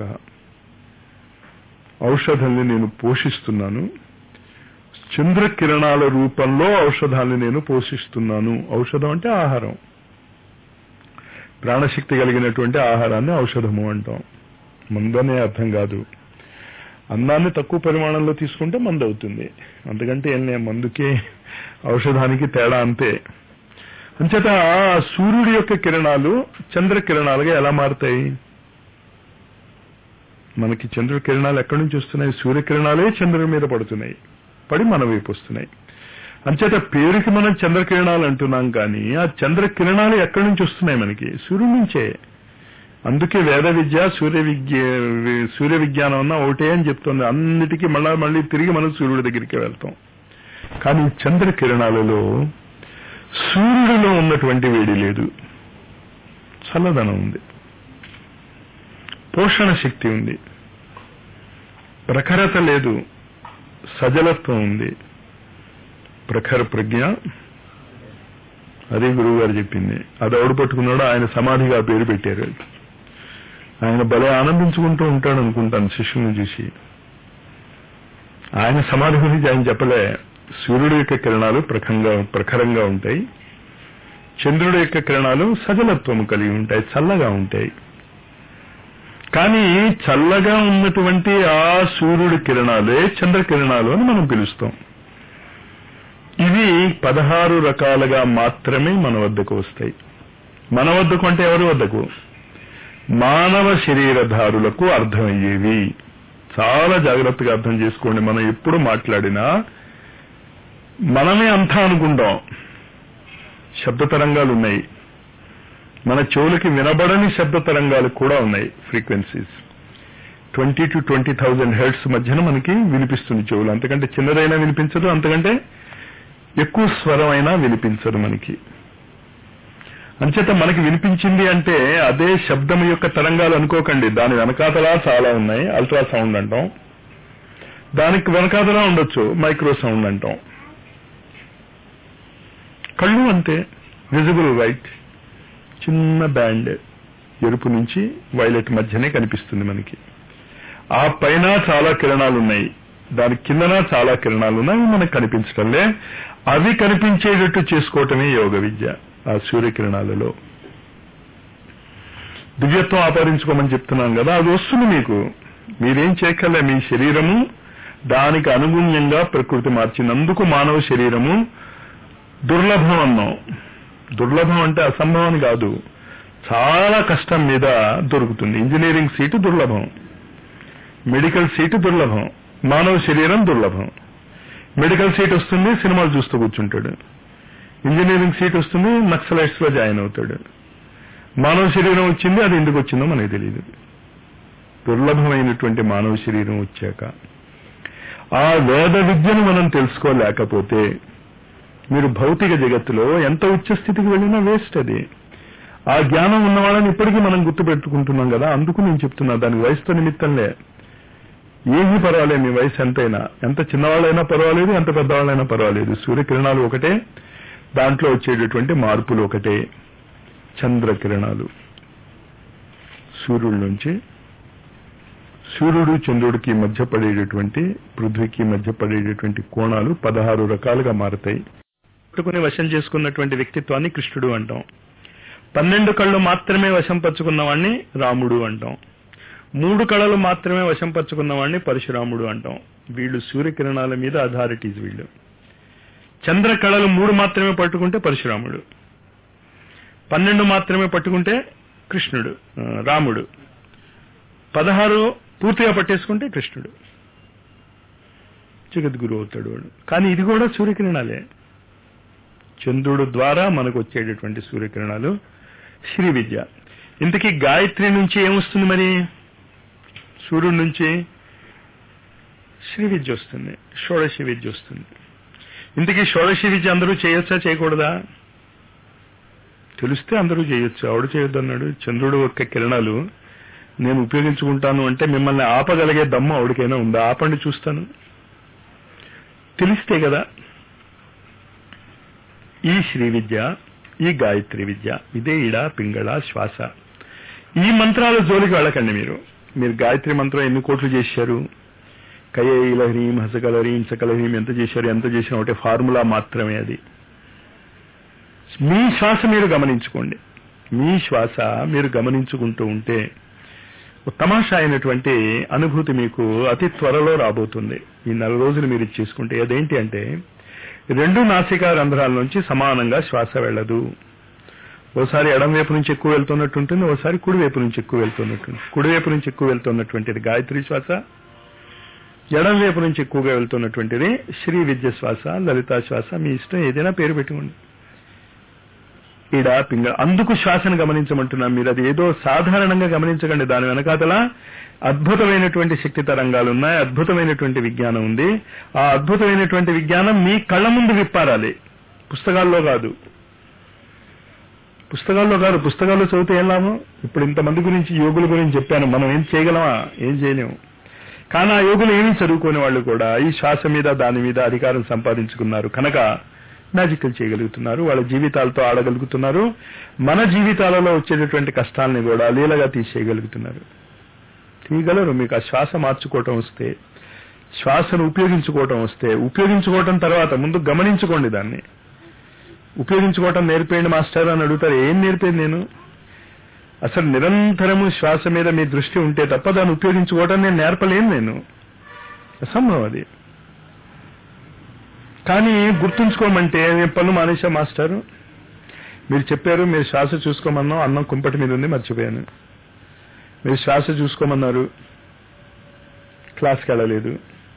ఔషధాల్ని నేను పోషిస్తున్నాను చంద్రకిరణాల రూపంలో ఔషధాన్ని నేను పోషిస్తున్నాను ఔషధం అంటే ఆహారం ప్రాణశక్తి కలిగినటువంటి ఆహారాన్ని ఔషధము అంటాం మందనే అర్థం కాదు అన్నాన్ని తక్కువ పరిమాణంలో తీసుకుంటే మందు అవుతుంది అంతకంటే ఏం లే మందుకే ఔషధానికి తేడా అంతే అంచేత సూర్యుడి యొక్క కిరణాలు చంద్ర కిరణాలుగా ఎలా మారుతాయి మనకి చంద్ర కిరణాలు ఎక్కడి నుంచి వస్తున్నాయి సూర్యకిరణాలే చంద్రుడి మీద పడుతున్నాయి పడి మన వైపు వస్తున్నాయి అంచేత పేరుకి మనం చంద్రకిరణాలు అంటున్నాం కానీ ఆ చంద్ర కిరణాలు ఎక్కడి నుంచి వస్తున్నాయి మనకి సూర్యుడి నుంచే అందుకే వేద విద్య సూర్య విద్య సూర్య విజ్ఞానం అన్న ఒకటే అని చెప్తుంది అన్నిటికీ మళ్ళా మళ్ళీ తిరిగి మనం సూర్యుడి దగ్గరికి వెళ్తాం కానీ చంద్ర కిరణాలలో సూర్యుడిలో ఉన్నటువంటి వేడి లేదు చల్లదనం ఉంది పోషణ శక్తి ఉంది ప్రఖరత లేదు సజలత్వం ఉంది ప్రఖర ప్రజ్ఞ అదే గురువు గారు చెప్పింది అది ఎవడు పట్టుకున్నాడో ఆయన సమాధిగా పేరు పెట్టారు ఆయన భలే ఆనందించుకుంటూ ఉంటాడు అనుకుంటాను శిష్యుని చూసి ఆయన సమాధి గురించి ఆయన చెప్పలే సూర్యుడు యొక్క కిరణాలు ప్రఖంగా ప్రఖరంగా ఉంటాయి చంద్రుడి యొక్క కిరణాలు సజలత్వము కలిగి ఉంటాయి చల్లగా ఉంటాయి కానీ చల్లగా ఉన్నటువంటి ఆ సూర్యుడి కిరణాలే చంద్ర కిరణాలు అని మనం పిలుస్తాం ఇవి పదహారు రకాలుగా మాత్రమే మన వద్దకు వస్తాయి మన వద్దకు అంటే ఎవరి వద్దకు మానవ శరీరధారులకు అర్థమయ్యేవి చాలా జాగ్రత్తగా అర్థం చేసుకోండి మనం ఎప్పుడు మాట్లాడినా మనమే అంతా అనుకుంటాం శబ్ద తరంగాలు ఉన్నాయి మన చెవులకి వినబడని శబ్ద తరంగాలు కూడా ఉన్నాయి frequencies twenty to twenty thousand hertz మధ్యన మనకి వినిపిస్తుంది చెవులు అంతకంటే చిన్నదైనా వినిపించదు అంతకంటే ఎక్కువ స్వరం అయినా వినిపించదు మనకి అంచేత మనకి వినిపించింది అంటే అదే శబ్దం యొక్క తరంగాలు అనుకోకండి దాని వెనకాతలా చాలా ఉన్నాయి అల్ట్రా సౌండ్ అంటాం దానికి వెనకాతలా ఉండొచ్చు మైక్రో సౌండ్ అంటాం కళ్ళు అంతే విజిబుల్ వైట్ చిన్న బ్యాండ్ ఎరుపు నుంచి వైలెట్ మధ్యనే కనిపిస్తుంది మనకి ఆ పైన చాలా కిరణాలు ఉన్నాయి దాని కిందన చాలా కిరణాలు ఉన్నాయి అవి మనకు కనిపించడంలే అవి కనిపించేటట్టు చేసుకోవటమే యోగ విద్య ఆ సూర్యకిరణాలలో దివ్యత్వం ఆపాదించుకోమని చెప్తున్నాను కదా అది వస్తుంది మీకు మీరేం చేయగలే మీ శరీరము దానికి అనుగుణ్యంగా ప్రకృతి మార్చినందుకు మానవ శరీరము దుర్లభం అన్నాం దుర్లభం అంటే అసంభవం కాదు చాలా కష్టం మీద దొరుకుతుంది ఇంజనీరింగ్ సీటు దుర్లభం మెడికల్ సీటు దుర్లభం మానవ శరీరం దుర్లభం మెడికల్ సీట్ వస్తుంది సినిమాలు చూస్తూ కూర్చుంటాడు ఇంజనీరింగ్ సీట్ వస్తుంది నక్సలైట్స్ లో జాయిన్ అవుతాడు మానవ శరీరం వచ్చింది అది ఎందుకు వచ్చిందో మనకు తెలియదు దుర్లభమైనటువంటి మానవ శరీరం వచ్చాక ఆ వేద విద్యను మనం తెలుసుకోలేకపోతే మీరు భౌతిక జగత్తులో ఎంత ఉచ్చ స్థితికి వెళ్ళినా వేస్ట్ అది ఆ జ్ఞానం ఉన్న వాళ్ళని ఇప్పటికీ మనం గుర్తుపెట్టుకుంటున్నాం కదా అందుకు నేను చెప్తున్నా దానికి వయసుతో నిమిత్తంలే ఏమీ పర్వాలేదు మీ వయసు ఎంతైనా ఎంత చిన్నవాళ్ళైనా పర్వాలేదు ఎంత పెద్దవాళ్ళైనా పర్వాలేదు సూర్యకిరణాలు ఒకటే దాంట్లో వచ్చేటటువంటి మార్పులు ఒకటే చంద్రకిరణాలు సూర్యుడి నుంచి సూర్యుడు చంద్రుడికి మధ్య పడేటటువంటి పృథ్వీకి మధ్య పడేటటువంటి కోణాలు పదహారు రకాలుగా మారతాయి పట్టుకుని వశం చేసుకున్నటువంటి వ్యక్తిత్వాన్ని కృష్ణుడు అంటాం పన్నెండు కళ్ళు మాత్రమే వశం పరుచుకున్న వాడిని రాముడు అంటాం మూడు కళలు మాత్రమే వశం పరుచుకున్న వాడిని పరశురాముడు అంటాం వీళ్ళు సూర్యకిరణాల మీద అథారిటీస్ వీళ్ళు చంద్ర కళలు మూడు మాత్రమే పట్టుకుంటే పరశురాముడు పన్నెండు మాత్రమే పట్టుకుంటే కృష్ణుడు ఆ, రాముడు పదహారు పూర్తిగా పట్టేసుకుంటే కృష్ణుడు జగద్గురు అవుతాడు వాడు కానీ ఇది కూడా సూర్యకిరణాలే చంద్రుడు ద్వారా మనకు వచ్చేటటువంటి సూర్యకిరణాలు శ్రీ విద్య ఇంతకీ గాయత్రి నుంచి ఏమొస్తుంది మరి సూర్యుడి నుంచి శ్రీ విద్య వస్తుంది షోడశి విద్య వస్తుంది ఇంతకీ షోడశి విద్య అందరూ చేయొచ్చా చేయకూడదా తెలిస్తే అందరూ చేయొచ్చు ఆవిడ చేయొద్దు అన్నాడు చంద్రుడు యొక్క కిరణాలు నేను ఉపయోగించుకుంటాను అంటే మిమ్మల్ని ఆపగలిగే దమ్ము ఆవిడకైనా ఉందా ఆపండి చూస్తాను తెలిస్తే కదా ఈ శ్రీ విద్య ఈ గాయత్రి విద్య ఇదే ఇడ పింగళ శ్వాస ఈ మంత్రాల జోలికి వెళ్ళకండి మీరు మీరు గాయత్రి మంత్రం ఎన్ని కోట్లు చేశారు కయేల హ్రీం హసకల హ్రీం సకల హ్రీం ఎంత చేశారు ఎంత చేసినా ఒకటే ఫార్ములా మాత్రమే అది మీ శ్వాస మీరు గమనించుకోండి మీ శ్వాస మీరు గమనించుకుంటూ ఉంటే ఒక తమాషా అయినటువంటి అనుభూతి మీకు అతి త్వరలో రాబోతుంది ఈ నెల రోజులు మీరు ఇది చేసుకుంటే అదేంటి అంటే రెండు నాసికా రంధ్రాల నుంచి సమానంగా శ్వాస వెళ్ళదు ఓసారి ఎడం వైపు నుంచి ఎక్కువ వెళ్తున్నట్టు ఉంటుంది ఓసారి కుడి వైపు నుంచి ఎక్కువ వెళ్తున్నట్టు కుడి వైపు నుంచి ఎక్కువ వెళ్తున్నటువంటిది గాయత్రి శ్వాస ఎడం వైపు నుంచి ఎక్కువగా వెళ్తున్నటువంటిది శ్రీ విద్య శ్వాస లలితా శ్వాస మీ ఇష్టం ఏదైనా పేరు పెట్టుకోండి ఇడ పింగ అందుకు శ్వాసను గమనించమంటున్నాం మీరు అది ఏదో సాధారణంగా గమనించకండి దాని వెనకాతల అద్భుతమైనటువంటి శక్తి తరంగాలు ఉన్నాయి అద్భుతమైనటువంటి విజ్ఞానం ఉంది ఆ అద్భుతమైనటువంటి విజ్ఞానం మీ కళ్ళ ముందు విప్పారాలి పుస్తకాల్లో కాదు పుస్తకాల్లో కాదు పుస్తకాల్లో చదివితే ఏం లాభం ఇప్పుడు ఇంతమంది గురించి యోగుల గురించి చెప్పాను మనం ఏం చేయగలమా ఏం చేయలేము కానీ ఆ యోగులు ఏమీ చదువుకునే వాళ్ళు కూడా ఈ శ్వాస మీద దాని మీద అధికారం సంపాదించుకున్నారు కనుక మ్యాజికల్ చేయగలుగుతున్నారు వాళ్ళ జీవితాలతో ఆడగలుగుతున్నారు మన జీవితాలలో వచ్చేటటువంటి కష్టాలని కూడా లీలగా తీసేయగలుగుతున్నారు తీయగలరు మీకు ఆ శ్వాస మార్చుకోవటం వస్తే శ్వాసను ఉపయోగించుకోవటం వస్తే ఉపయోగించుకోవటం తర్వాత ముందు గమనించుకోండి దాన్ని ఉపయోగించుకోవటం నేర్పేయండి మాస్టర్ అని అడుగుతారు ఏం నేర్పేది నేను అసలు నిరంతరము శ్వాస మీద మీ దృష్టి ఉంటే తప్ప దాన్ని ఉపయోగించుకోవటం నేను నేర్పలేను నేను అసంభవం అది కానీ గుర్తుంచుకోమంటే నేను పన్ను మానేశా మాస్టర్ మీరు చెప్పారు మీరు శ్వాస చూసుకోమన్నాం అన్నం కుంపటి మీద ఉంది మర్చిపోయాను మీరు శ్వాస చూసుకోమన్నారు క్లాస్కి వెళ్ళలేదు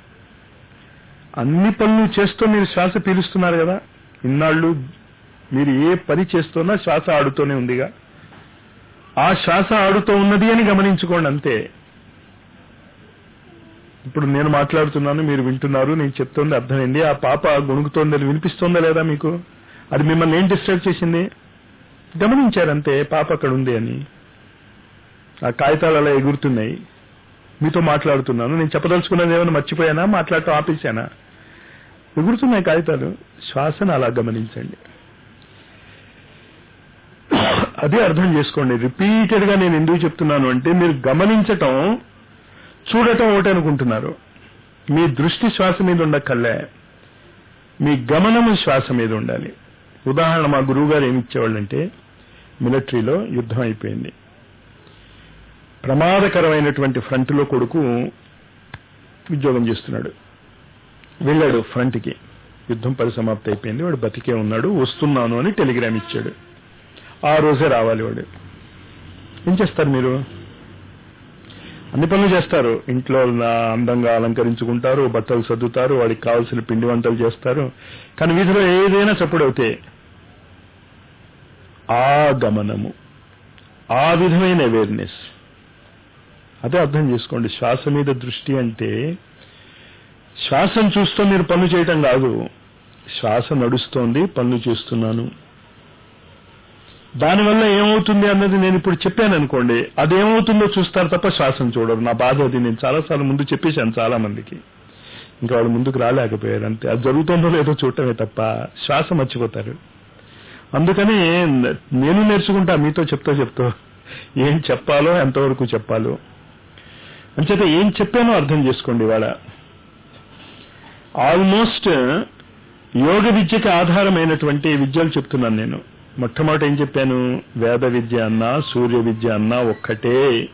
అన్ని పనులు చేస్తూ మీరు శ్వాస పీలుస్తున్నారు కదా ఇన్నాళ్ళు మీరు ఏ పని చేస్తున్నా శ్వాస ఆడుతూనే ఉందిగా ఆ శ్వాస ఆడుతూ ఉన్నది అని గమనించుకోండి అంతే ఇప్పుడు నేను మాట్లాడుతున్నాను మీరు వింటున్నారు నేను చెప్తోంది అర్థమైంది ఆ పాప గొణుకుతోంది అది వినిపిస్తోందా లేదా మీకు అది మిమ్మల్ని ఏం డిస్టర్బ్ చేసింది గమనించారంతే పాప అక్కడ ఉంది అని ఆ కాగితాలు అలా ఎగురుతున్నాయి మీతో మాట్లాడుతున్నాను నేను చెప్పదలుచుకున్నది ఏమైనా మర్చిపోయానా మాట్లాడటం ఆపేశానా ఎగురుతున్నాయి కాగితాలు శ్వాసను అలా గమనించండి అదే అర్థం చేసుకోండి రిపీటెడ్ గా నేను ఎందుకు చెప్తున్నాను అంటే మీరు గమనించటం చూడటం ఒకటి అనుకుంటున్నారు మీ దృష్టి శ్వాస మీద ఉండక్కర్లే మీ గమనము శ్వాస మీద ఉండాలి ఉదాహరణ మా గురువు గారు ఏమి ఇచ్చేవాళ్ళంటే మిలిటరీలో యుద్ధం అయిపోయింది ప్రమాదకరమైనటువంటి ఫ్రంట్ లో కొడుకు ఉద్యోగం చేస్తున్నాడు వెళ్ళాడు ఫ్రంట్ కి యుద్ధం పరిసమాప్తి అయిపోయింది వాడు బతికే ఉన్నాడు వస్తున్నాను అని టెలిగ్రామ్ ఇచ్చాడు ఆ రోజే రావాలి వాడు ఏం చేస్తారు మీరు అన్ని పనులు చేస్తారు ఇంట్లో నా అందంగా అలంకరించుకుంటారు బట్టలు సర్దుతారు వాడికి కావాల్సిన పిండి వంటలు చేస్తారు కానీ వీధిలో ఏదైనా చప్పుడవుతే ఆ గమనము ఆ విధమైన అవేర్నెస్ అదే అర్థం చేసుకోండి శ్వాస మీద దృష్టి అంటే శ్వాసను చూస్తూ మీరు పనులు చేయటం కాదు శ్వాస నడుస్తోంది పనులు చేస్తున్నాను దానివల్ల ఏమవుతుంది అన్నది నేను ఇప్పుడు చెప్పాను అనుకోండి అదేమవుతుందో చూస్తారు తప్ప శ్వాసను చూడరు నా బాధ అది నేను చాలాసార్లు ముందు చెప్పేశాను చాలా మందికి ఇంకా వాళ్ళు ముందుకు రాలేకపోయారు అంతే అది జరుగుతుందో లేదో చూడటమే తప్ప శ్వాస మర్చిపోతారు అందుకని నేను నేర్చుకుంటా మీతో చెప్తూ చెప్తూ ఏం చెప్పాలో ఎంతవరకు చెప్పాలో అంచేత ఏం చెప్పానో అర్థం చేసుకోండి ఇవాళ ఆల్మోస్ట్ యోగ విద్యకి ఆధారమైనటువంటి విద్యలు చెప్తున్నాను నేను మొట్టమొదటి ఏం చెప్పాను వేద విద్య అన్నా సూర్య విద్య అన్నా ఒక్కటే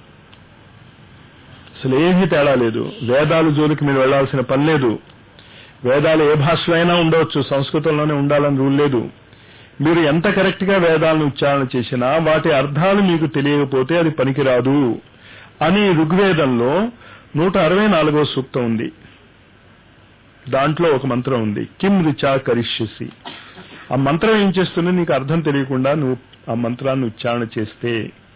అసలు ఏమీ తేడా లేదు వేదాలు జోలికి మీరు వెళ్లాల్సిన పని లేదు వేదాలు ఏ భాషలో అయినా ఉండవచ్చు సంస్కృతంలోనే ఉండాలని రూల్ లేదు మీరు ఎంత కరెక్ట్ గా వేదాలను ఉచ్చారణ చేసినా వాటి అర్థాలు మీకు తెలియకపోతే అది పనికిరాదు అని ఋగ్వేదంలో నూట అరవై నాలుగో సూక్తం ఉంది దాంట్లో ఒక మంత్రం ఉంది కిం రిచా కరిష్యసి ఆ మంత్రం ఏం చేస్తుందో నీకు అర్థం తెలియకుండా నువ్వు ఆ మంత్రాన్ని ఉచ్చారణ చేస్తే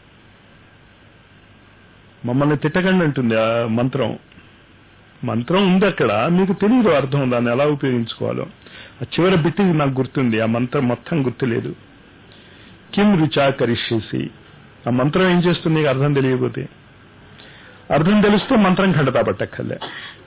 మమ్మల్ని తిట్టకండి అంటుంది ఆ మంత్రం మంత్రం ఉంది అక్కడ మీకు తెలియదు అర్థం దాన్ని ఎలా ఉపయోగించుకోవాలో ఆ చివరి బిట్టి నాకు గుర్తుంది ఆ మంత్రం మొత్తం గుర్తులేదు కిం రుచా కరిష్యసి ఆ మంత్రం ఏం చేస్తుంది నీకు అర్థం తెలియకపోతే అర్థం తెలిస్తే మంత్రం ఖండతా పట్టక్కర్లే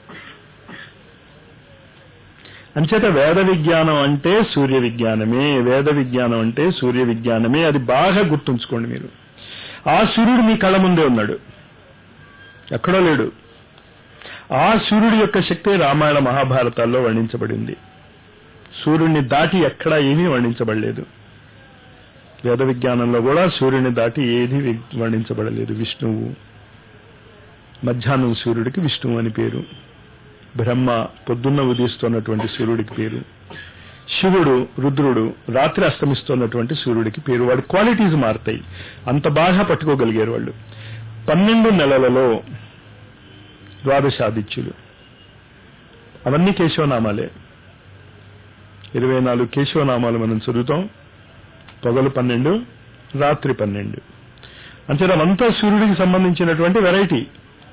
అంచేత వేద విజ్ఞానం అంటే సూర్య విజ్ఞానమే వేద విజ్ఞానం అంటే సూర్య విజ్ఞానమే అది బాగా గుర్తుంచుకోండి మీరు ఆ సూర్యుడు మీ కళ్ళ ముందే ఉన్నాడు ఎక్కడో లేడు ఆ సూర్యుడి యొక్క శక్తి రామాయణ మహాభారతాల్లో వర్ణించబడింది సూర్యుడిని దాటి ఎక్కడా ఏమీ వర్ణించబడలేదు వేద విజ్ఞానంలో కూడా సూర్యుని దాటి ఏది వర్ణించబడలేదు విష్ణువు మధ్యాహ్నం సూర్యుడికి విష్ణువు అని పేరు బ్రహ్మ పొద్దున్న ఉదయిస్తున్నటువంటి సూర్యుడికి పేరు శివుడు రుద్రుడు రాత్రి అస్తమిస్తున్నటువంటి సూర్యుడికి పేరు వాడి క్వాలిటీస్ మారుతాయి అంత బాగా పట్టుకోగలిగారు వాళ్ళు పన్నెండు నెలలలో ద్వాదశాదిత్యులు అవన్నీ కేశవనామాలే ఇరవై నాలుగు కేశవనామాలు మనం చదువుతాం పొగలు పన్నెండు రాత్రి పన్నెండు అంటే అవంతా సూర్యుడికి సంబంధించినటువంటి వెరైటీ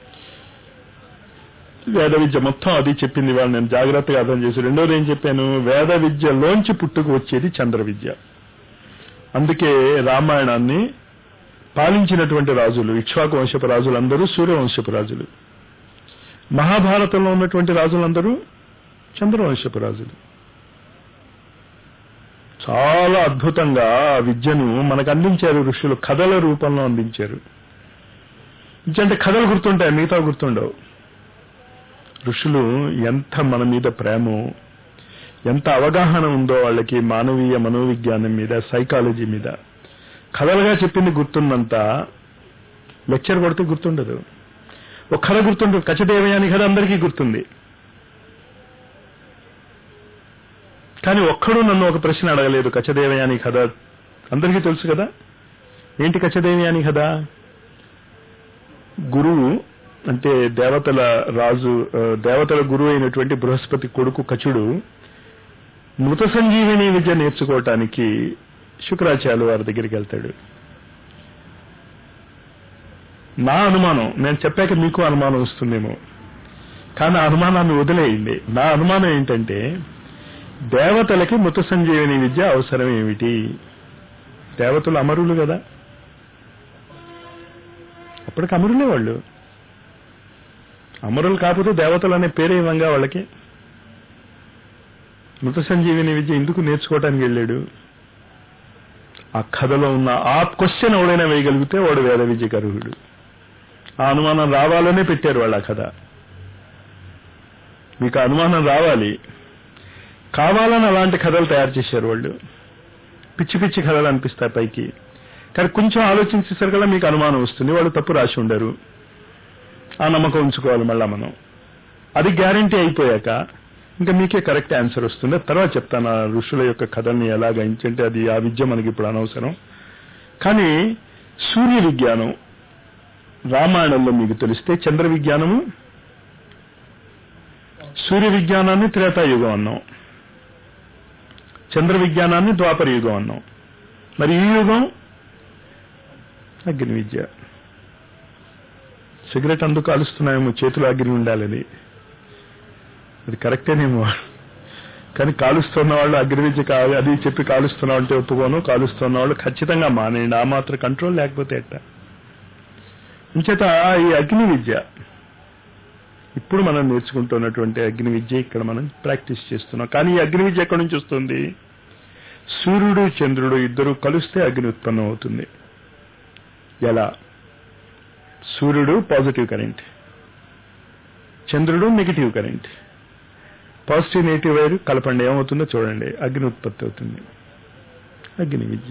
వేద విద్య మొత్తం అది చెప్పింది వాళ్ళు నేను జాగ్రత్తగా అర్థం చేసి రెండోది ఏం చెప్పాను వేద విద్యలోంచి పుట్టుకు వచ్చేది చంద్ర విద్య అందుకే రామాయణాన్ని పాలించినటువంటి రాజులు ఇక్ష్వాకు వంశపు రాజులందరూ సూర్యవంశపు రాజులు మహాభారతంలో ఉన్నటువంటి రాజులందరూ చంద్రవంశపు రాజులు చాలా అద్భుతంగా ఆ విద్యను మనకు అందించారు ఋషులు కథల రూపంలో అందించారు అంటే కథలు గుర్తుంటాయి మిగతా గుర్తుండవు ఋషులు ఎంత మన మీద ప్రేమో ఎంత అవగాహన ఉందో వాళ్ళకి మానవీయ మనోవిజ్ఞానం మీద సైకాలజీ మీద కథలుగా చెప్పింది గుర్తున్నంత లెక్చర్ కొడితే గుర్తుండదు ఒక కథ గుర్తుండదు కచదేవయాని కథ అందరికీ గుర్తుంది కానీ ఒక్కడూ నన్ను ఒక ప్రశ్న అడగలేదు కచదేవయాని కథ అందరికీ తెలుసు కదా ఏంటి కచదేవయాని కథ గురువు అంటే దేవతల రాజు దేవతల గురువు అయినటువంటి బృహస్పతి కొడుకు కచుడు మృత సంజీవిని విద్య నేర్చుకోవటానికి శుక్రాచార్యులు వారి దగ్గరికి వెళ్తాడు నా అనుమానం నేను చెప్పాక మీకు అనుమానం వస్తుందేమో కానీ ఆ అనుమానాన్ని వదిలేయండి నా అనుమానం ఏంటంటే దేవతలకి మృత సంజీవని విద్య అవసరం ఏమిటి దేవతలు అమరులు కదా అప్పటికి అమరులే వాళ్ళు అమరులు కాకపోతే దేవతలు అనే పేరే ఇవ్వంగా వాళ్ళకి మృత సంజీవిని విద్య ఎందుకు నేర్చుకోవటానికి వెళ్ళాడు ఆ కథలో ఉన్న ఆ క్వశ్చన్ ఎవడైనా వేయగలిగితే వాడు వేద విద్యకు అర్హుడు ఆ అనుమానం రావాలనే పెట్టారు వాళ్ళు ఆ కథ మీకు ఆ అనుమానం రావాలి కావాలని అలాంటి కథలు తయారు చేశారు వాళ్ళు పిచ్చి పిచ్చి కథలు అనిపిస్తాయి పైకి కానీ కొంచెం ఆలోచించేసరికల్లా మీకు అనుమానం వస్తుంది వాళ్ళు తప్పు రాసి ఉండరు ఆ నమ్మకం ఉంచుకోవాలి మళ్ళా మనం అది గ్యారంటీ అయిపోయాక ఇంకా మీకే కరెక్ట్ ఆన్సర్ వస్తుంది తర్వాత చెప్తాను ఆ ఋషుల యొక్క కథల్ని ఎలా గ్రహించంటే అది ఆ విద్య మనకి ఇప్పుడు అనవసరం కానీ సూర్య విజ్ఞానం రామాయణంలో మీకు తెలిస్తే చంద్ర విజ్ఞానము సూర్య విజ్ఞానాన్ని త్రేతాయుగం అన్నాం చంద్ర విజ్ఞానాన్ని ద్వాపర యుగం అన్నాం మరి ఈ యుగం అగ్ని విద్య సిగరెట్ అందుకు కాలుస్తున్నాయేమో చేతులు అగ్ని ఉండాలని అది కరెక్టేనేమో కానీ కాలుస్తున్న వాళ్ళు అగ్ని విద్య కాదు అది చెప్పి కాలుస్తున్నా అంటే ఒప్పుకోను కాలుస్తున్న వాళ్ళు ఖచ్చితంగా మానేయండి ఆ మాత్రం కంట్రోల్ లేకపోతే ఎట్ట ఇంచేత ఈ అగ్ని విద్య ఇప్పుడు మనం నేర్చుకుంటున్నటువంటి అగ్ని విద్య ఇక్కడ మనం ప్రాక్టీస్ చేస్తున్నాం కానీ ఈ అగ్ని విద్య ఎక్కడి నుంచి వస్తుంది సూర్యుడు చంద్రుడు ఇద్దరు కలిస్తే అగ్ని ఉత్పన్నం అవుతుంది ఎలా సూర్యుడు పాజిటివ్ కరెంట్ చంద్రుడు negative current positive negative wire కలపండి ఏమవుతుందో చూడండి అగ్ని ఉత్పత్తి అవుతుంది అగ్ని విద్య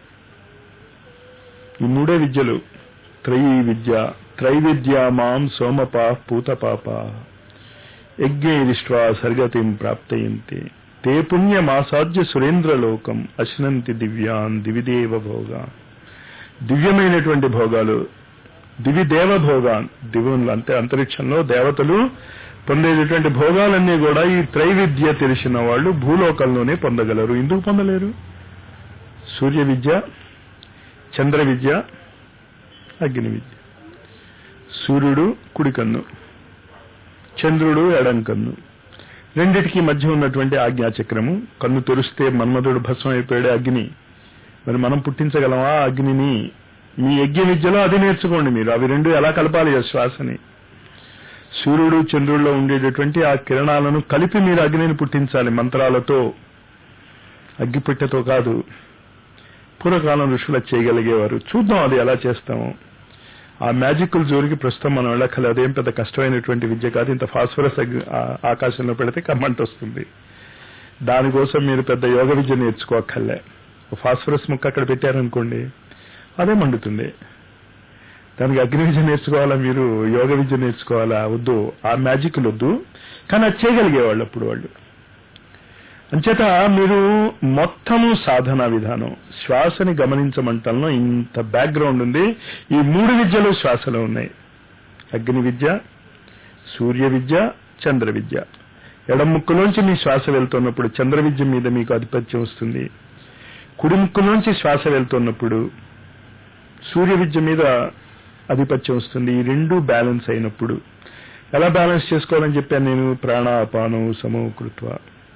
ఈ మూడే విద్యలు త్రయీ విద్య త్రైవిద్య మాం సోమప పూతపాప యజ్ఞైరిష్ట్వా సర్గతిం ప్రాప్తయంతి తే పుణ్యమాసాధ్య సురేంద్రలోకం అశ్నంతి దివ్యాన్ దివిదేవ భోగాన్ దివ్యమైనటువంటి భోగాలు దివి దేవ భోగాన్ దివులు అంటే అంతరిక్షంలో దేవతలు పొందేటటువంటి భోగాలన్నీ కూడా ఈ త్రైవిద్య తెలిసిన వాళ్ళు భూలోకంలోనే పొందగలరు ఎందుకు పొందలేరు సూర్య విద్య చంద్ర విద్య అగ్ని విద్య సూర్యుడు కుడి కన్ను చంద్రుడు ఎడం కన్ను రెండిటికి మధ్య ఉన్నటువంటి ఆజ్ఞాచక్రము కన్ను తెరిస్తే మన్మధుడు భస్మం అయిపోయాడు అగ్ని మరి మనం పుట్టించగలమా అగ్నిని మీ యజ్ఞ విద్యలో అది నేర్చుకోండి మీరు అవి రెండు ఎలా కలపాలి ఆ శ్వాసని సూర్యుడు చంద్రుల్లో ఉండేటటువంటి ఆ కిరణాలను కలిపి మీరు అగ్నిని పుట్టించాలి మంత్రాలతో అగ్గిపెట్టెతో కాదు పూర్వకాలం ఋషులు చేయగలిగేవారు చూద్దాం అది ఎలా చేస్తాము ఆ మ్యాజికల్ జోలికి ప్రస్తుతం మనం వెళ్ళక్కల అదేం పెద్ద కష్టమైనటువంటి విద్య కాదు ఇంత ఫాస్ఫరస్ ఆకాశంలో పెడితే కమ్మంట వస్తుంది దానికోసం మీరు పెద్ద యోగ విద్య నేర్చుకోక్కర్లే ఫాస్ఫరస్ ముక్క అక్కడ పెట్టారనుకోండి అదే మండుతుంది దానికి అగ్ని విద్య నేర్చుకోవాలా మీరు యోగ విద్య నేర్చుకోవాలా వద్దు ఆ మ్యాజిక్లు వద్దు కానీ అది చేయగలిగేవాళ్ళు అప్పుడు వాళ్ళు అంచేత మీరు మొత్తము సాధన విధానం శ్వాసని గమనించమంటంలో ఇంత బ్యాక్గ్రౌండ్ ఉంది ఈ మూడు విద్యలు శ్వాసలో ఉన్నాయి అగ్ని విద్య సూర్య విద్య చంద్ర విద్య ఎడం ముక్కులోంచి మీ శ్వాస వెళ్తున్నప్పుడు చంద్ర విద్య మీద మీకు ఆధిపత్యం వస్తుంది కుడి ముక్కులోంచి శ్వాస వెళ్తున్నప్పుడు సూర్య విద్య మీద ఆధిపత్యం వస్తుంది ఈ రెండు బ్యాలెన్స్ అయినప్పుడు ఎలా బ్యాలెన్స్ చేసుకోవాలని చెప్పాను నేను ప్రాణాపానం సమకృత్వ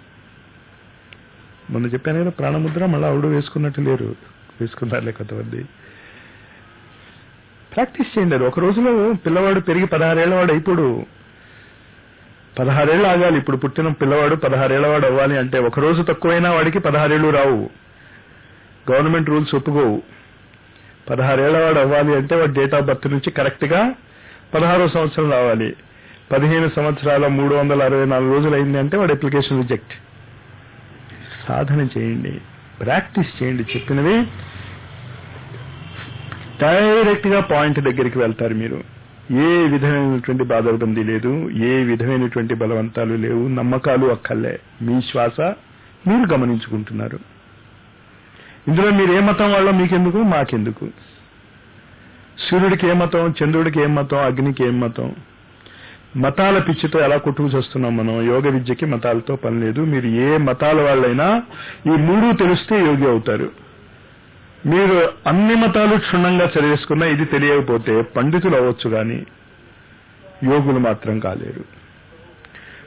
మొన్న చెప్పాను కదా ప్రాణముద్ర మళ్ళీ ఆవిడ వేసుకున్నట్టు లేరు వేసుకున్నారులే కొంతమంది ప్రాక్టీస్ చేయండి అది ఒక రోజులో పిల్లవాడు పెరిగి పదహారేళ్ల వాడు అయిపోడు పదహారేళ్ళు ఆగాలి ఇప్పుడు పుట్టిన పిల్లవాడు పదహారేళ్ల వాడు అవ్వాలి అంటే ఒక రోజు తక్కువైనా వాడికి పదహారేళ్లు రావు గవర్నమెంట్ రూల్స్ ఒప్పుకోవు పదహారేళ్ల వాడు అవ్వాలి అంటే వాడు డేట్ ఆఫ్ బర్త్ నుంచి కరెక్ట్ గా పదహారో సంవత్సరం రావాలి పదిహేను సంవత్సరాల మూడు వందల అరవై నాలుగు రోజులు అయింది అంటే వాడు అప్లికేషన్ రిజెక్ట్ సాధన చేయండి ప్రాక్టీస్ చేయండి చెప్పినవి డైరెక్ట్ గా పాయింట్ దగ్గరికి వెళ్తారు మీరు ఏ విధమైనటువంటి బాధబంది లేదు ఏ విధమైనటువంటి బలవంతాలు లేవు నమ్మకాలు అక్కర్లే మీ శ్వాస మీరు గమనించుకుంటున్నారు ఇందులో మీరు ఏ మతం వాళ్ళో మీకెందుకు మాకెందుకు సూర్యుడికి ఏ మతం చంద్రుడికి ఏం మతం అగ్నికి ఏం మతం మతాల పిచ్చితో ఎలా కొట్టుకు చేస్తున్నాం మనం యోగ విద్యకి మతాలతో పని లేదు మీరు ఏ మతాల వాళ్ళైనా ఈ మూడు తెలిస్తే యోగి అవుతారు మీరు అన్ని మతాలు క్షుణ్ణంగా చదివేసుకున్నా ఇది తెలియకపోతే పండితులు అవ్వచ్చు గాని యోగులు మాత్రం కాలేరు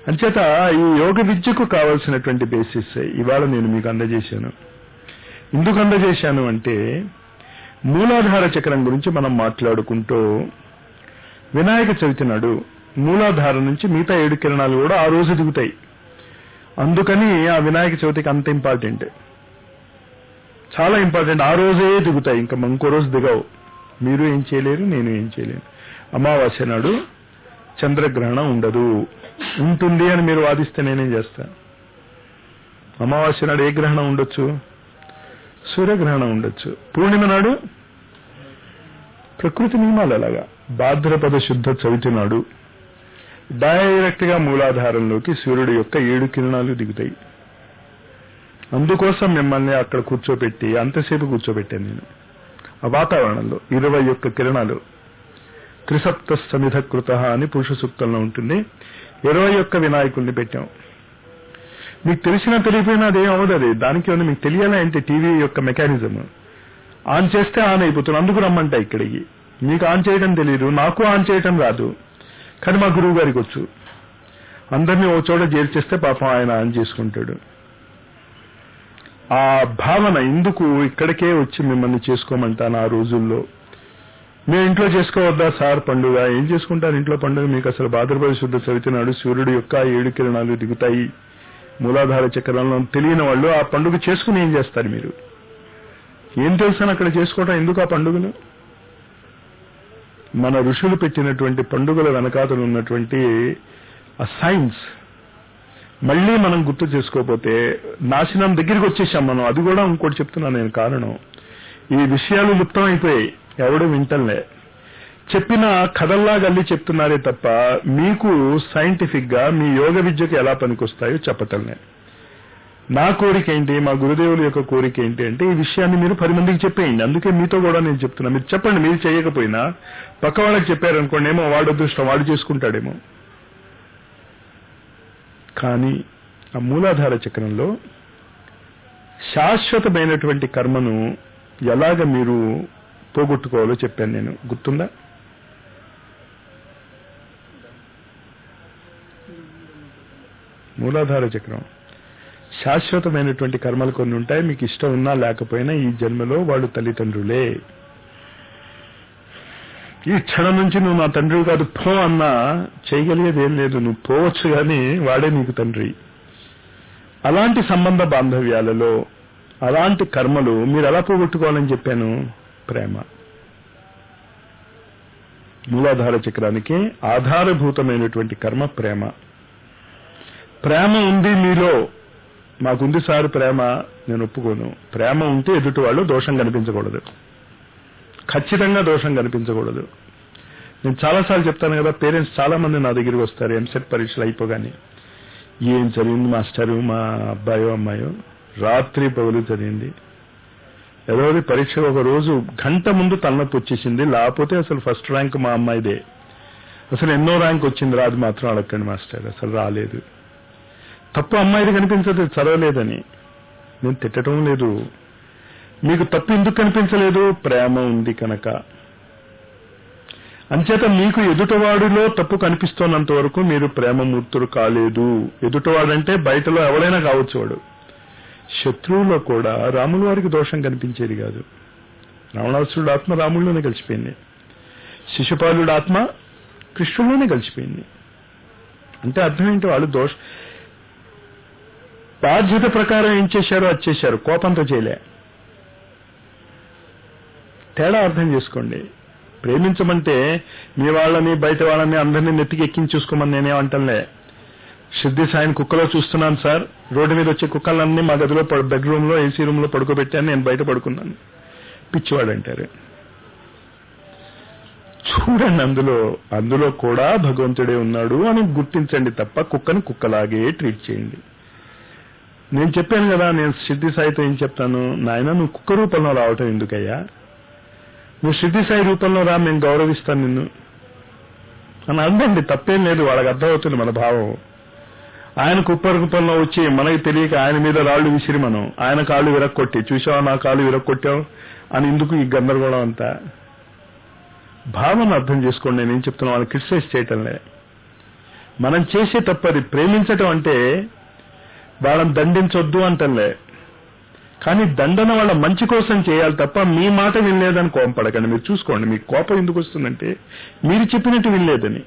అంచేత ఈ యోగ విద్యకు కావలసినటువంటి బేసిస్ ఇవాళ నేను మీకు అందజేశాను ఎందుకు అందజేశాను అంటే మూలాధార చక్రం గురించి మనం మాట్లాడుకుంటూ వినాయక చవితి నాడు మూలాధారం నుంచి మిగతా ఏడు కిరణాలు కూడా ఆ రోజు దిగుతాయి అందుకని ఆ వినాయక చవితికి అంత ఇంపార్టెంట్ చాలా ఇంపార్టెంట్ ఆ రోజే దిగుతాయి ఇంకా ఇంకో రోజు దిగవు మీరు ఏం చేయలేరు నేను ఏం చేయలేను అమావాస్య నాడు చంద్రగ్రహణం ఉండదు ఉంటుంది అని మీరు వాదిస్తే నేనేం చేస్తా అమావాస్య నాడు ఏ గ్రహణం ఉండొచ్చు సూర్యగ్రహణం ఉండొచ్చు పూర్ణిమ నాడు ప్రకృతి నియమాలు అలాగా భాద్రపద శుద్ధ చవితి నాడు డైరెక్ట్ గా మూలాధారంలోకి సూర్యుడి యొక్క ఏడు కిరణాలు దిగుతాయి అందుకోసం మిమ్మల్ని అక్కడ కూర్చోబెట్టి అంతసేపు కూర్చోబెట్టాను నేను ఆ వాతావరణంలో ఇరవై ఒక్క కిరణాలు త్రిసప్త సమిధ కృత అని పురుష సూక్తంలో ఉంటుంది ఇరవై ఒక్క వినాయకుల్ని పెట్టాం మీకు తెలిసినా తెలియపోయినా అదేం అవ్వదు అది దానికి ఉంది మీకు తెలియాలా అంటే టీవీ యొక్క మెకానిజం ఆన్ చేస్తే ఆన్ అయిపోతుంది అందుకు రమ్మంటా ఇక్కడికి మీకు ఆన్ చేయడం తెలియదు నాకు ఆన్ చేయడం రాదు కానీ మా గురువు గారికి వచ్చు అందరినీ ఓ చోట చేర్చేస్తే పాపం ఆయన ఆన్ చేసుకుంటాడు ఆ భావన ఎందుకు ఇక్కడికే వచ్చి మిమ్మల్ని చేసుకోమంటాను ఆ రోజుల్లో మేము ఇంట్లో చేసుకోవద్దా సార్ పండుగ ఏం చేసుకుంటారు ఇంట్లో పండుగ మీకు అసలు భాద్రపద శుద్ధ చవితి నాడు సూర్యుడు యొక్క ఏడు కిరణాలు దిగుతాయి మూలాధార చక్రంలో తెలియని వాళ్ళు ఆ పండుగ చేసుకుని ఏం చేస్తారు మీరు ఏం తెలుసని అక్కడ చేసుకోవటం ఎందుకు ఆ పండుగలు మన ఋషులు పెట్టినటువంటి పండుగల వెనకాతలు ఉన్నటువంటి ఆ సైన్స్ మళ్ళీ మనం గుర్తు చేసుకోకపోతే నాశనం దగ్గరికి వచ్చేసాం మనం అది కూడా ఇంకోటి చెప్తున్నాను నేను కారణం ఈ విషయాలు లుప్తం అయిపోయాయి ఎవడు వింటలే చెప్పిన కథల్లా గల్లి చెప్తున్నారే తప్ప మీకు సైంటిఫిక్ గా మీ యోగ విద్యకు ఎలా పనికొస్తాయో చెప్పటంలే నా కోరిక ఏంటి మా గురుదేవుల యొక్క కోరిక ఏంటి అంటే ఈ విషయాన్ని మీరు పది మందికి చెప్పేయండి అందుకే మీతో కూడా నేను చెప్తున్నా మీరు చెప్పండి మీరు చేయకపోయినా పక్క వాళ్ళకి చెప్పారనుకోండి ఏమో వాడు అదృష్టం వాడు చేసుకుంటాడేమో కానీ ఆ మూలాధార చక్రంలో శాశ్వతమైనటువంటి కర్మను ఎలాగ మీరు పోగొట్టుకోవాలో చెప్పాను నేను గుర్తుందా మూలాధార చక్రం శాశ్వతమైనటువంటి కర్మలు కొన్ని ఉంటాయి మీకు ఇష్టం ఉన్నా లేకపోయినా ఈ జన్మలో వాళ్ళు తల్లిదండ్రులే ఈ క్షణం నుంచి నువ్వు నా తండ్రి కాదు పో అన్నా చేయగలిగేది ఏం లేదు నువ్వు పోవచ్చు కానీ వాడే నీకు తండ్రి అలాంటి సంబంధ బాంధవ్యాలలో అలాంటి కర్మలు మీరు ఎలా పోగొట్టుకోవాలని చెప్పాను ప్రేమ మూలాధార చక్రానికి ఆధారభూతమైనటువంటి కర్మ ప్రేమ ప్రేమ ఉంది మీలో మాకుంది సార్ ప్రేమ నేను ఒప్పుకోను ప్రేమ ఉంటే ఎదుటి వాళ్ళు దోషం కనిపించకూడదు ఖచ్చితంగా దోషం కనిపించకూడదు నేను చాలాసార్లు చెప్తాను కదా పేరెంట్స్ చాలా మంది నా దగ్గరికి వస్తారు ఎంసెట్ పరీక్షలు అయిపోగానే ఏం చదివింది మాస్టరు మా అబ్బాయో అమ్మాయో రాత్రి పగులు చదివింది ఎవరి పరీక్ష ఒక రోజు గంట ముందు తలనొప్పి వచ్చేసింది లేకపోతే అసలు ఫస్ట్ ర్యాంక్ మా అమ్మాయిదే అసలు ఎన్నో ర్యాంక్ వచ్చింది రాదు మాత్రం అడగండి మాస్టర్ అసలు రాలేదు తప్పు అమ్మాయిది కనిపించదు చదవలేదని నేను తిట్టడం లేదు మీకు తప్పు ఎందుకు కనిపించలేదు ప్రేమ ఉంది కనుక అంచేత మీకు ఎదుటవాడిలో తప్పు కనిపిస్తున్నంత వరకు మీరు ప్రేమమూర్తులు కాలేదు ఎదుటవాడంటే బయటలో ఎవడైనా కావచ్చు వాడు శత్రువులో కూడా రాముల వారికి దోషం కనిపించేది కాదు రావణాసురుడు ఆత్మ రాముల్లోనే కలిసిపోయింది శిశుపాలుడు ఆత్మ కృష్ణుల్లోనే కలిసిపోయింది అంటే అర్థం ఏంటి వాళ్ళు దోష బాధ్యత ప్రకారం ఏం చేశారో అది చేశారు కోపంతో చేయలే తేడా అర్థం చేసుకోండి ప్రేమించమంటే మీ వాళ్ళని బయట వాళ్ళని అందరినీ నెత్తికి ఎక్కించి చూసుకోమని నేనేమంటలే సిద్ధి సాయిని కుక్కలో చూస్తున్నాను సార్ రోడ్డు మీద వచ్చే కుక్కలన్నీ మా గదిలో బెడ్రూమ్ లో ఏసీ రూమ్ లో పడుకోబెట్టాను నేను బయట పడుకున్నాను పిచ్చివాడు అంటారు చూడండి అందులో అందులో కూడా భగవంతుడే ఉన్నాడు అని గుర్తించండి తప్ప కుక్కని కుక్కలాగే ట్రీట్ చేయండి నేను చెప్పాను కదా నేను సిద్ధి సాయితో ఏం చెప్తాను నాయన నువ్వు కుక్క రూపంలో రావటం ఎందుకయ్యా నువ్వు సిద్ధి సాయి రూపంలో రా మేము గౌరవిస్తాను నిన్ను అని అందండి తప్పేం లేదు వాళ్ళకి అర్థమవుతుంది మన భావం ఆయన కుప్ప రూపంలో వచ్చి మనకి తెలియక ఆయన మీద రాళ్లు విసిరి మనం ఆయన కాళ్ళు విరక్కొట్టి చూసావా నా కాళ్ళు విరక్కొట్టావు అని ఎందుకు ఈ గందరగోళం అంతా భావన అర్థం చేసుకోండి నేనేం చెప్తున్నా వాళ్ళని క్రిటిసైజ్ చేయటంలే మనం చేసే తప్పది ప్రేమించటం అంటే వాళ్ళని దండించొద్దు అంటలే కానీ దండన వాళ్ళ మంచి కోసం చేయాలి తప్ప మీ మాట వినలేదని కోపడకండి మీరు చూసుకోండి మీకు కోపం ఎందుకు వస్తుందంటే మీరు చెప్పినట్టు వినలేదని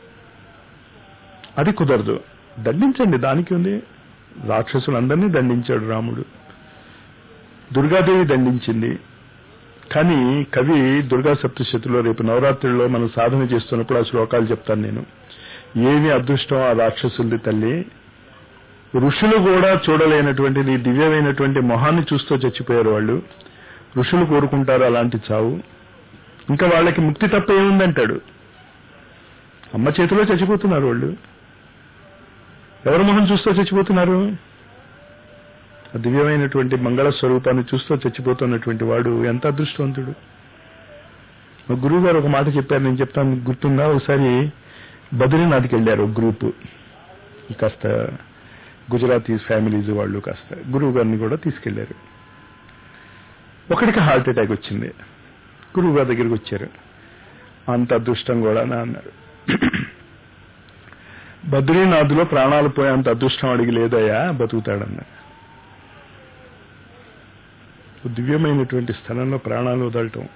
అది కుదరదు దండించండి దానికి ఉంది రాక్షసులందరినీ దండించాడు రాముడు దుర్గాదేవి దండించింది కానీ కవి దుర్గా సప్తశతిలో రేపు నవరాత్రుల్లో మనం సాధన చేస్తున్నప్పుడు ఆ శ్లోకాలు చెప్తాను నేను ఏమి అదృష్టం ఆ రాక్షసుల్ది తల్లి ఋషులు కూడా చూడలేనటువంటి నీ దివ్యమైనటువంటి మొహాన్ని చూస్తూ చచ్చిపోయారు వాళ్ళు ఋషులు కోరుకుంటారు అలాంటి చావు ఇంకా వాళ్ళకి ముక్తి తప్ప ఏముందంటాడు అమ్మ చేతిలో చచ్చిపోతున్నారు వాళ్ళు ఎవరి మొహం చూస్తూ చచ్చిపోతున్నారు ఆ దివ్యమైనటువంటి మంగళ స్వరూపాన్ని చూస్తూ చచ్చిపోతున్నటువంటి వాడు ఎంత అదృష్టవంతుడు మా గురువు గారు ఒక మాట చెప్పారు నేను చెప్తాను గుర్తుందా ఒకసారి బద్రీనాథ్కి వెళ్ళారు ఒక గ్రూప్ కాస్త గుజరాతీ ఫ్యామిలీస్ వాళ్ళు కాస్త గురువు గారిని కూడా తీసుకెళ్లారు ఒకడికి హార్ట్ అటాక్ వచ్చింది గురువు గారి దగ్గరికి వచ్చారు అంత అదృష్టం కూడా అన్నారు బద్రీనాథ్లో ప్రాణాలు పోయేంత అదృష్టం అడిగి లేదయ్యా బతుకుతాడన్నారు దివ్యమైనటువంటి స్థలంలో ప్రాణాలు వదలటం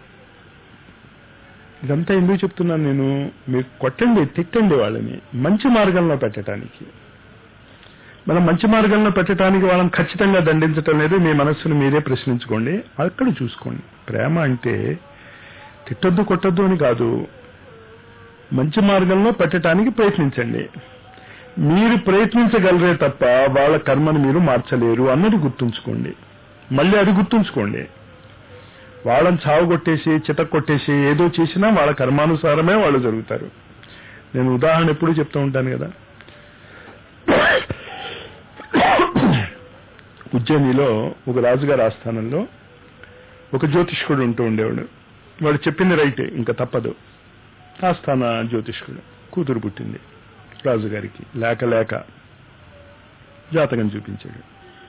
ఇదంతా ఎందుకు చెప్తున్నాను నేను మీరు కొట్టండి తిట్టండి వాళ్ళని మంచి మార్గంలో పెట్టడానికి మనం మంచి మార్గంలో పెట్టడానికి వాళ్ళని ఖచ్చితంగా దండించటం లేదు మీ మనస్సును మీరే ప్రశ్నించుకోండి అక్కడ చూసుకోండి ప్రేమ అంటే తిట్టొద్దు కొట్టొద్దు అని కాదు మంచి మార్గంలో పెట్టడానికి ప్రయత్నించండి మీరు ప్రయత్నించగలరే తప్ప వాళ్ళ కర్మను మీరు మార్చలేరు అన్నది గుర్తుంచుకోండి మళ్ళీ అది గుర్తుంచుకోండి వాళ్ళని చావు కొట్టేసి చిత కొట్టేసి ఏదో చేసినా వాళ్ళ కర్మానుసారమే వాళ్ళు జరుగుతారు నేను ఉదాహరణ ఎప్పుడు చెప్తూ ఉంటాను కదా ఉజ్జయినిలో ఒక రాజుగారి ఆస్థానంలో ఒక జ్యోతిష్కుడు ఉంటూ ఉండేవాడు వాడు చెప్పింది రైట్ ఇంకా తప్పదు ఆస్థాన జ్యోతిష్కుడు కూతురు పుట్టింది రాజుగారికి లేక లేక జాతకం చూపించాడు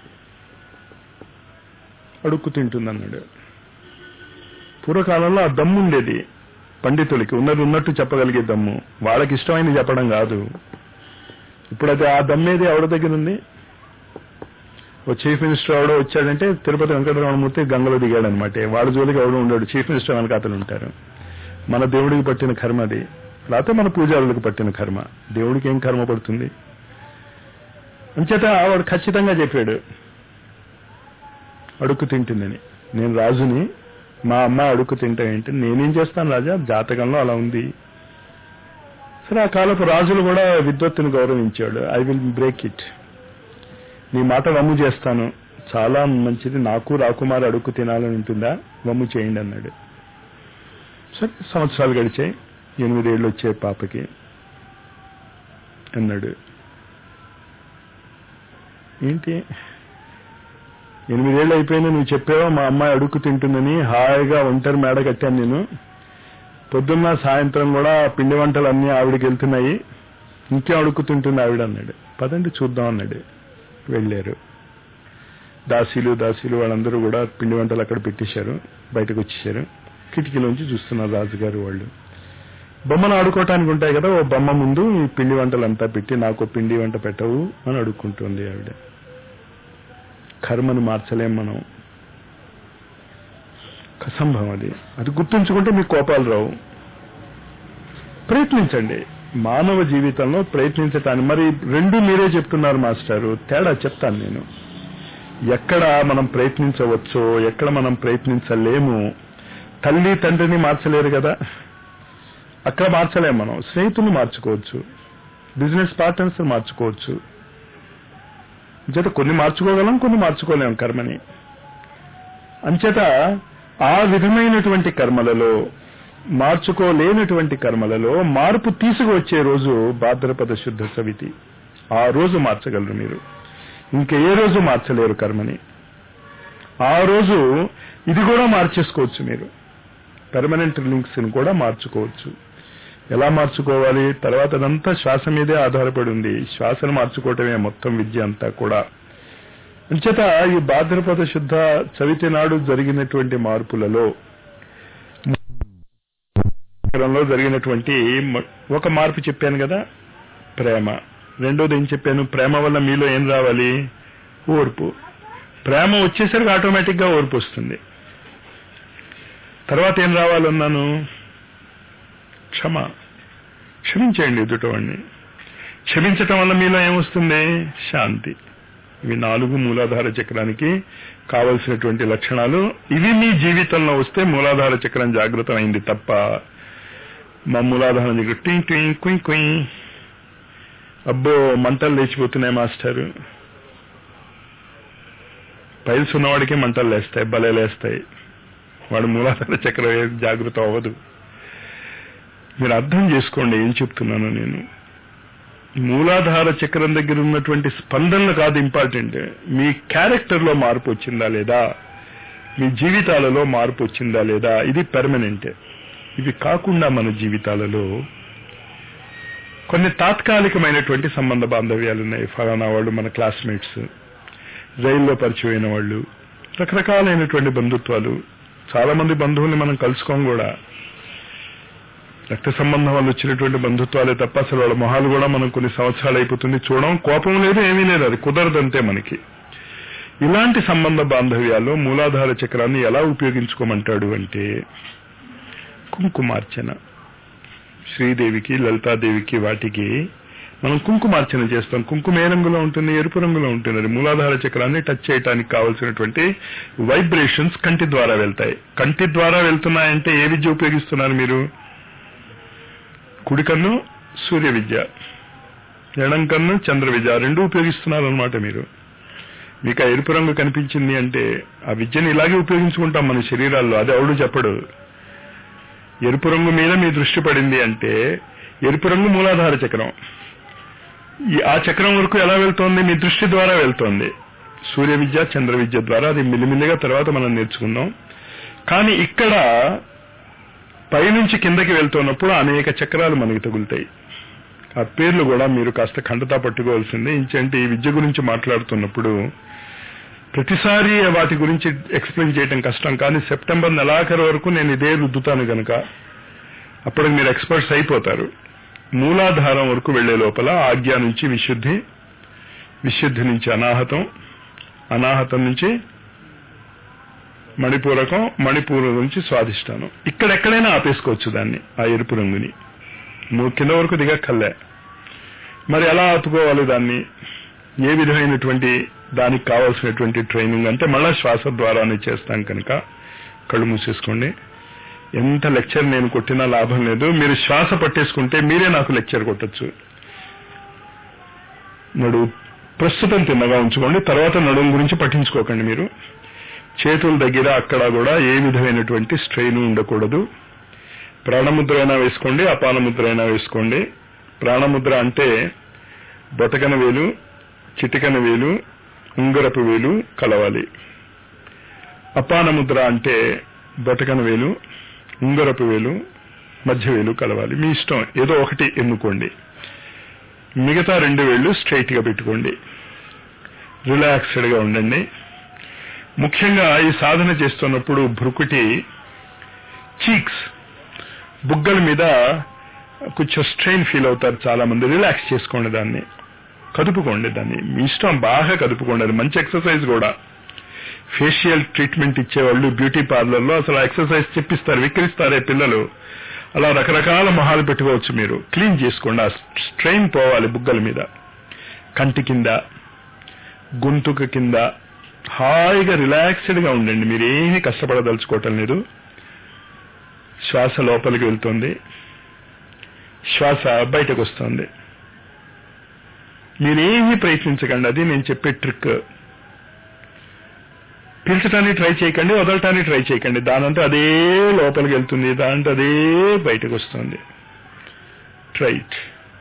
అడుక్కు తింటుందన్నాడు పూర్వకాలంలో ఆ దమ్ము ఉండేది పండితులకి ఉన్నది ఉన్నట్టు చెప్పగలిగే దమ్ము వాళ్ళకి ఇష్టమైనది చెప్పడం కాదు ఇప్పుడైతే ఆ దమ్మేది ఎవరి దగ్గర ఉంది ఓ చీఫ్ మినిస్టర్ ఎవడో వచ్చాడంటే తిరుపతి వెంకటరమణమూర్తి గంగలో దిగాడు అనమాట వాళ్ళ జోలికి ఎవడో ఉండడు చీఫ్ మినిస్టర్ వెనక అతను ఉంటారు మన దేవుడికి పట్టిన కర్మ అది లేకపోతే మన పూజారులకు పట్టిన కర్మ దేవుడికి ఏం కర్మ పడుతుంది అంచేత వాడు ఖచ్చితంగా చెప్పాడు అడుక్కు తింటుందని నేను రాజుని మా అమ్మ అడుక్కు తింటా ఏంటి నేనేం చేస్తాను రాజా జాతకంలో అలా ఉంది సరే ఆ కాలపు రాజులు కూడా విద్వత్తుని గౌరవించాడు ఐ విల్ బ్రేక్ ఇట్ నీ మాట వమ్ము చేస్తాను చాలా మంచిది నాకు రాకుమారు అడుక్కు తినాలని ఉంటుందా వమ్ము చేయండి అన్నాడు సరే సంవత్సరాలు గడిచాయి ఎనిమిదేళ్ళు వచ్చే పాపకి అన్నాడు ఏంటి ఎనిమిదేళ్ళు అయిపోయింది నువ్వు చెప్పావా మా అమ్మాయి అడుక్కు తింటుందని హాయిగా ఒంటరి మేడ కట్టాను నేను పొద్దున్న సాయంత్రం కూడా పిండి వంటలు అన్నీ ఆవిడకి వెళ్తున్నాయి ఇంకే అడుక్కు తింటుంది ఆవిడ అన్నాడు పదండి చూద్దాం అన్నాడు వెళ్ళారు దాసీలు దాసీలు వాళ్ళందరూ కూడా పిండి వంటలు అక్కడ పెట్టేశారు బయటకు వచ్చేసారు కిటికీలోంచి చూస్తున్నారు రాజుగారు వాళ్ళు బొమ్మను ఆడుకోవటానికి ఉంటాయి కదా ఓ బొమ్మ ముందు ఈ పిండి వంటలంతా పెట్టి నాకు పిండి వంట పెట్టవు అని అడుక్కుంటుంది ఆవిడ కర్మను మార్చలేం మనం అసంభవం అది అది గుర్తుంచుకుంటే మీకు కోపాలు రావు ప్రయత్నించండి మానవ జీవితంలో ప్రయత్నించటాన్ని మరి రెండు మీరే చెప్తున్నారు మాస్టారు తేడా చెప్తాను నేను ఎక్కడ మనం ప్రయత్నించవచ్చో ఎక్కడ మనం ప్రయత్నించలేము తల్లి తండ్రిని మార్చలేరు కదా అక్కడ మార్చలేము మనం స్నేహితులు మార్చుకోవచ్చు బిజినెస్ పార్ట్నర్స్ మార్చుకోవచ్చు అంచేత కొన్ని మార్చుకోగలం కొన్ని మార్చుకోలేం కర్మని అంచేత ఆ విధమైనటువంటి కర్మలలో మార్చుకోలేనటువంటి కర్మలలో మార్పు తీసుకువచ్చే రోజు భాద్రపద శుద్ధ సవితి ఆ రోజు మార్చగలరు మీరు ఇంక ఏ రోజు మార్చలేరు కర్మని ఆ రోజు ఇది కూడా మార్చేసుకోవచ్చు మీరు పెర్మనెంట్ లింక్స్ ని కూడా మార్చుకోవచ్చు ఎలా మార్చుకోవాలి తర్వాత అదంతా శ్వాస మీదే ఆధారపడి ఉంది శ్వాసను మార్చుకోవటమే మొత్తం విద్య అంతా కూడా అంచేత ఈ భాద్రపద శుద్ధ చవితి నాడు జరిగినటువంటి మార్పులలో లో జరిగినటువంటి ఒక మార్పు చెప్పాను కదా ప్రేమ రెండోది ఏం చెప్పాను ప్రేమ వల్ల మీలో ఏం రావాలి ఓర్పు ప్రేమ వచ్చేసరికి ఆటోమేటిక్గా ఓర్పు వస్తుంది తర్వాత ఏం రావాలన్నాను క్షమ క్షమించేయండి ఎదుటవాడిని క్షమించటం వల్ల మీలో ఏమొస్తుంది శాంతి ఇవి నాలుగు మూలాధార చక్రానికి కావలసినటువంటి లక్షణాలు ఇవి మీ జీవితంలో వస్తే మూలాధార చక్రం జాగృతం అయింది తప్ప మా మూలాధారం దగ్గర టింగ్ టింగ్ కుయ్ కుయ్ అబ్బో మంటలు లేచిపోతున్నాయి మాస్టర్ పైల్స్ ఉన్నవాడికి మంటలు లేస్తాయి బలే లేస్తాయి వాడు మూలాధార చక్రం జాగృతం అవ్వదు మీరు అర్థం చేసుకోండి ఏం చెప్తున్నాను నేను మూలాధార చక్రం దగ్గర ఉన్నటువంటి స్పందనలు కాదు ఇంపార్టెంట్ మీ క్యారెక్టర్లో మార్పు వచ్చిందా లేదా మీ జీవితాలలో మార్పు వచ్చిందా లేదా ఇది పెర్మనెంట్ ఇవి కాకుండా మన జీవితాలలో కొన్ని తాత్కాలికమైనటువంటి సంబంధ బాంధవ్యాలు ఉన్నాయి ఫలానా వాళ్ళు మన క్లాస్మేట్స్ రైల్లో పరిచయమైన వాళ్ళు రకరకాలైనటువంటి బంధుత్వాలు చాలా మంది బంధువుల్ని మనం కలుసుకోం కూడా రక్త సంబంధం వల్ల వచ్చినటువంటి బంధుత్వాలే తప్ప అసలు వాళ్ళ మొహాలు కూడా మనం కొన్ని సంవత్సరాలు అయిపోతుంది చూడడం కోపం లేదు ఏమీ లేదు అది కుదరదంతే మనకి ఇలాంటి సంబంధ బాంధవ్యాలు మూలాధార చక్రాన్ని ఎలా ఉపయోగించుకోమంటాడు అంటే కుంకుమార్చన శ్రీదేవికి లలితాదేవికి వాటికి మనం కుంకుమార్చన చేస్తాం కుంకుమ ఏ రంగులో ఉంటుంది ఎరుపు రంగులో ఉంటుంది అది మూలాధార చక్రాన్ని టచ్ చేయడానికి కావలసినటువంటి వైబ్రేషన్స్ కంటి ద్వారా వెళ్తాయి కంటి ద్వారా వెళ్తున్నాయంటే ఏ విద్య ఉపయోగిస్తున్నారు మీరు కుడి కన్ను సూర్య విద్య ఎడం కన్ను చంద్ర విద్య రెండు ఉపయోగిస్తున్నారు అనమాట మీరు మీకు ఆ ఎరుపు రంగు కనిపించింది అంటే ఆ విద్యను ఇలాగే ఉపయోగించుకుంటాం మన శరీరాల్లో అది అవుడు చెప్పడు ఎరుపు రంగు మీద మీ దృష్టి పడింది అంటే ఎరుపు రంగు మూలాధార చక్రం ఈ ఆ చక్రం వరకు ఎలా వెళ్తోంది మీ దృష్టి ద్వారా వెళ్తోంది సూర్య విద్య చంద్ర విద్య ద్వారా అది మిల్లిమిల్లిగా తర్వాత మనం నేర్చుకుందాం కానీ ఇక్కడ పైనుంచి కిందకి వెళ్తున్నప్పుడు అనేక చక్రాలు మనకి తగులుతాయి ఆ పేర్లు కూడా మీరు కాస్త ఖండతా పట్టుకోవాల్సిందే ఇంచంటే ఈ విద్య గురించి మాట్లాడుతున్నప్పుడు ప్రతిసారి వాటి గురించి ఎక్స్ప్లెయిన్ చేయడం కష్టం కానీ సెప్టెంబర్ నెలాఖరు వరకు నేను ఇదే రుద్దుతాను కనుక అప్పటికి మీరు ఎక్స్పర్ట్స్ అయిపోతారు మూలాధారం వరకు వెళ్లే లోపల ఆజ్ఞ నుంచి విశుద్ధి విశుద్ధి నుంచి అనాహతం అనాహతం నుంచి మణిపూరకం మణిపూరం నుంచి స్వాధిష్టానం ఇక్కడెక్కడైనా ఆపేసుకోవచ్చు దాన్ని ఆ ఎరుపు రంగుని నువ్వు కింద వరకు దిగక్కర్లే మరి ఎలా ఆపుకోవాలి దాన్ని ఏ విధమైనటువంటి దానికి కావాల్సినటువంటి ట్రైనింగ్ అంటే మళ్ళా శ్వాస ద్వారానే చేస్తాం కనుక కళ్ళు మూసేసుకోండి ఎంత లెక్చర్ నేను కొట్టినా లాభం లేదు మీరు శ్వాస పట్టేసుకుంటే మీరే నాకు లెక్చర్ కొట్టచ్చు నడు ప్రస్తుతం తిన్నగా ఉంచుకోండి తర్వాత నడుము గురించి పట్టించుకోకండి మీరు చేతుల దగ్గర అక్కడ కూడా ఏ విధమైనటువంటి స్ట్రెయిన్ ఉండకూడదు ప్రాణముద్ర అయినా వేసుకోండి అపానముద్ర అయినా వేసుకోండి ప్రాణముద్ర అంటే బొటకన వేలు చిటికన వేలు ఉంగరపు వేలు కలవాలి అపానముద్ర అంటే బొటకన వేలు ఉంగరపు వేలు మధ్య వేలు కలవాలి మీ ఇష్టం ఏదో ఒకటి ఎన్నుకోండి మిగతా రెండు వేళ్ళు స్ట్రైట్ గా పెట్టుకోండి రిలాక్స్డ్ గా ఉండండి ముఖ్యంగా ఈ సాధన చేస్తున్నప్పుడు భృకుటి చీక్స్ బుగ్గల మీద కొంచెం స్ట్రెయిన్ ఫీల్ అవుతారు చాలా మంది రిలాక్స్ చేసుకోండి దాన్ని కదుపుకోండి దాన్ని మీ ఇష్టం బాగా కదుపుకోండి అది మంచి ఎక్సర్సైజ్ కూడా ఫేషియల్ ట్రీట్మెంట్ ఇచ్చేవాళ్ళు బ్యూటీ పార్లర్లో అసలు ఎక్సర్సైజ్ చెప్పిస్తారు విక్రిస్తారే పిల్లలు అలా రకరకాల మొహాలు పెట్టుకోవచ్చు మీరు క్లీన్ చేసుకోండి ఆ స్ట్రెయిన్ పోవాలి బుగ్గల మీద కంటి కింద గొంతుక కింద హాయిగా రిలాక్స్డ్ గా ఉండండి మీరు ఏమీ కష్టపడదలుచుకోవటం లేదు శ్వాస లోపలికి వెళ్తుంది శ్వాస బయటకు వస్తుంది మీరేమీ ప్రయత్నించకండి అది నేను చెప్పే ట్రిక్ పీల్చడానికి ట్రై చేయకండి వదలటానికి ట్రై చేయకండి దానంతా అదే లోపలికి వెళ్తుంది దాంట్లో అదే బయటకు వస్తుంది ట్రైట్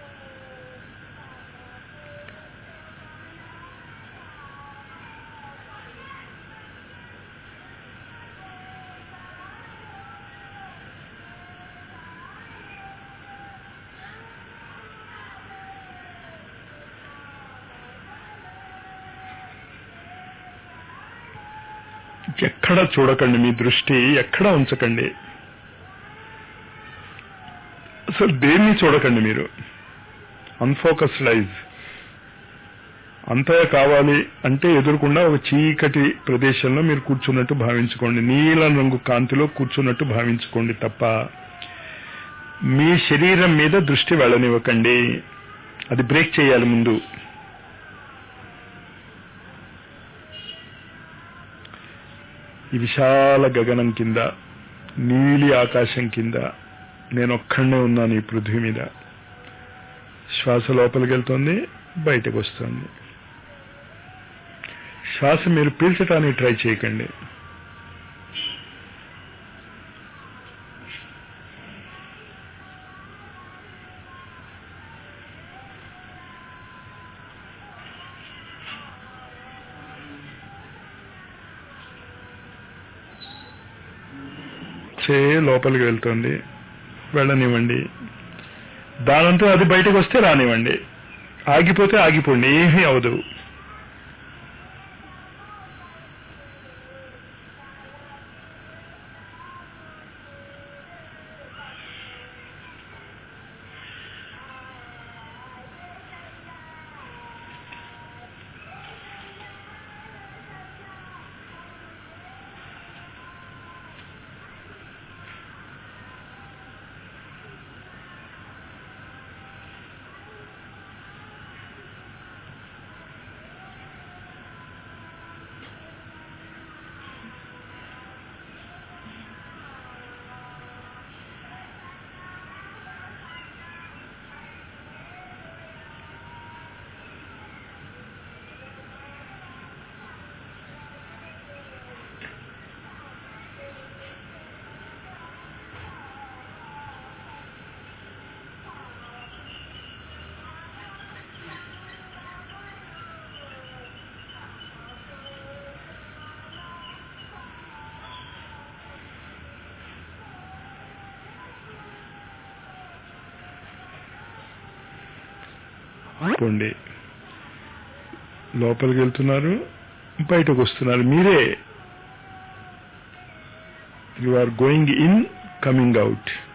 ఎక్కడ చూడకండి మీ దృష్టి ఎక్కడ ఉంచకండి అసలు దేన్ని చూడకండి మీరు అన్ఫోకస్డ్ ఐజ్ అంతగా కావాలి అంటే ఎదురుకుండా ఒక చీకటి ప్రదేశంలో మీరు కూర్చున్నట్టు భావించుకోండి నీలం రంగు కాంతిలో కూర్చున్నట్టు భావించుకోండి తప్ప మీ శరీరం మీద దృష్టి వెళ్ళనివ్వకండి అది బ్రేక్ చేయాలి ముందు ఈ విశాల గగనం కింద నీలి ఆకాశం కింద నేను ఒక్కడనే ఉన్నాను ఈ పృథ్వీ మీద శ్వాస లోపలికి వెళ్తుంది బయటకు వస్తుంది శ్వాస మీరు పీల్చడానికి ట్రై చేయకండి చే లోపలికి వెళ్తుంది వెళ్ళనివ్వండి దానంతో అది బయటకు వస్తే రానివ్వండి ఆగిపోతే ఆగిపోండి ఏమీ అవదు పోండి లోపలికి వెళ్తున్నారు బయటకు వస్తున్నారు మీరే you are going in coming out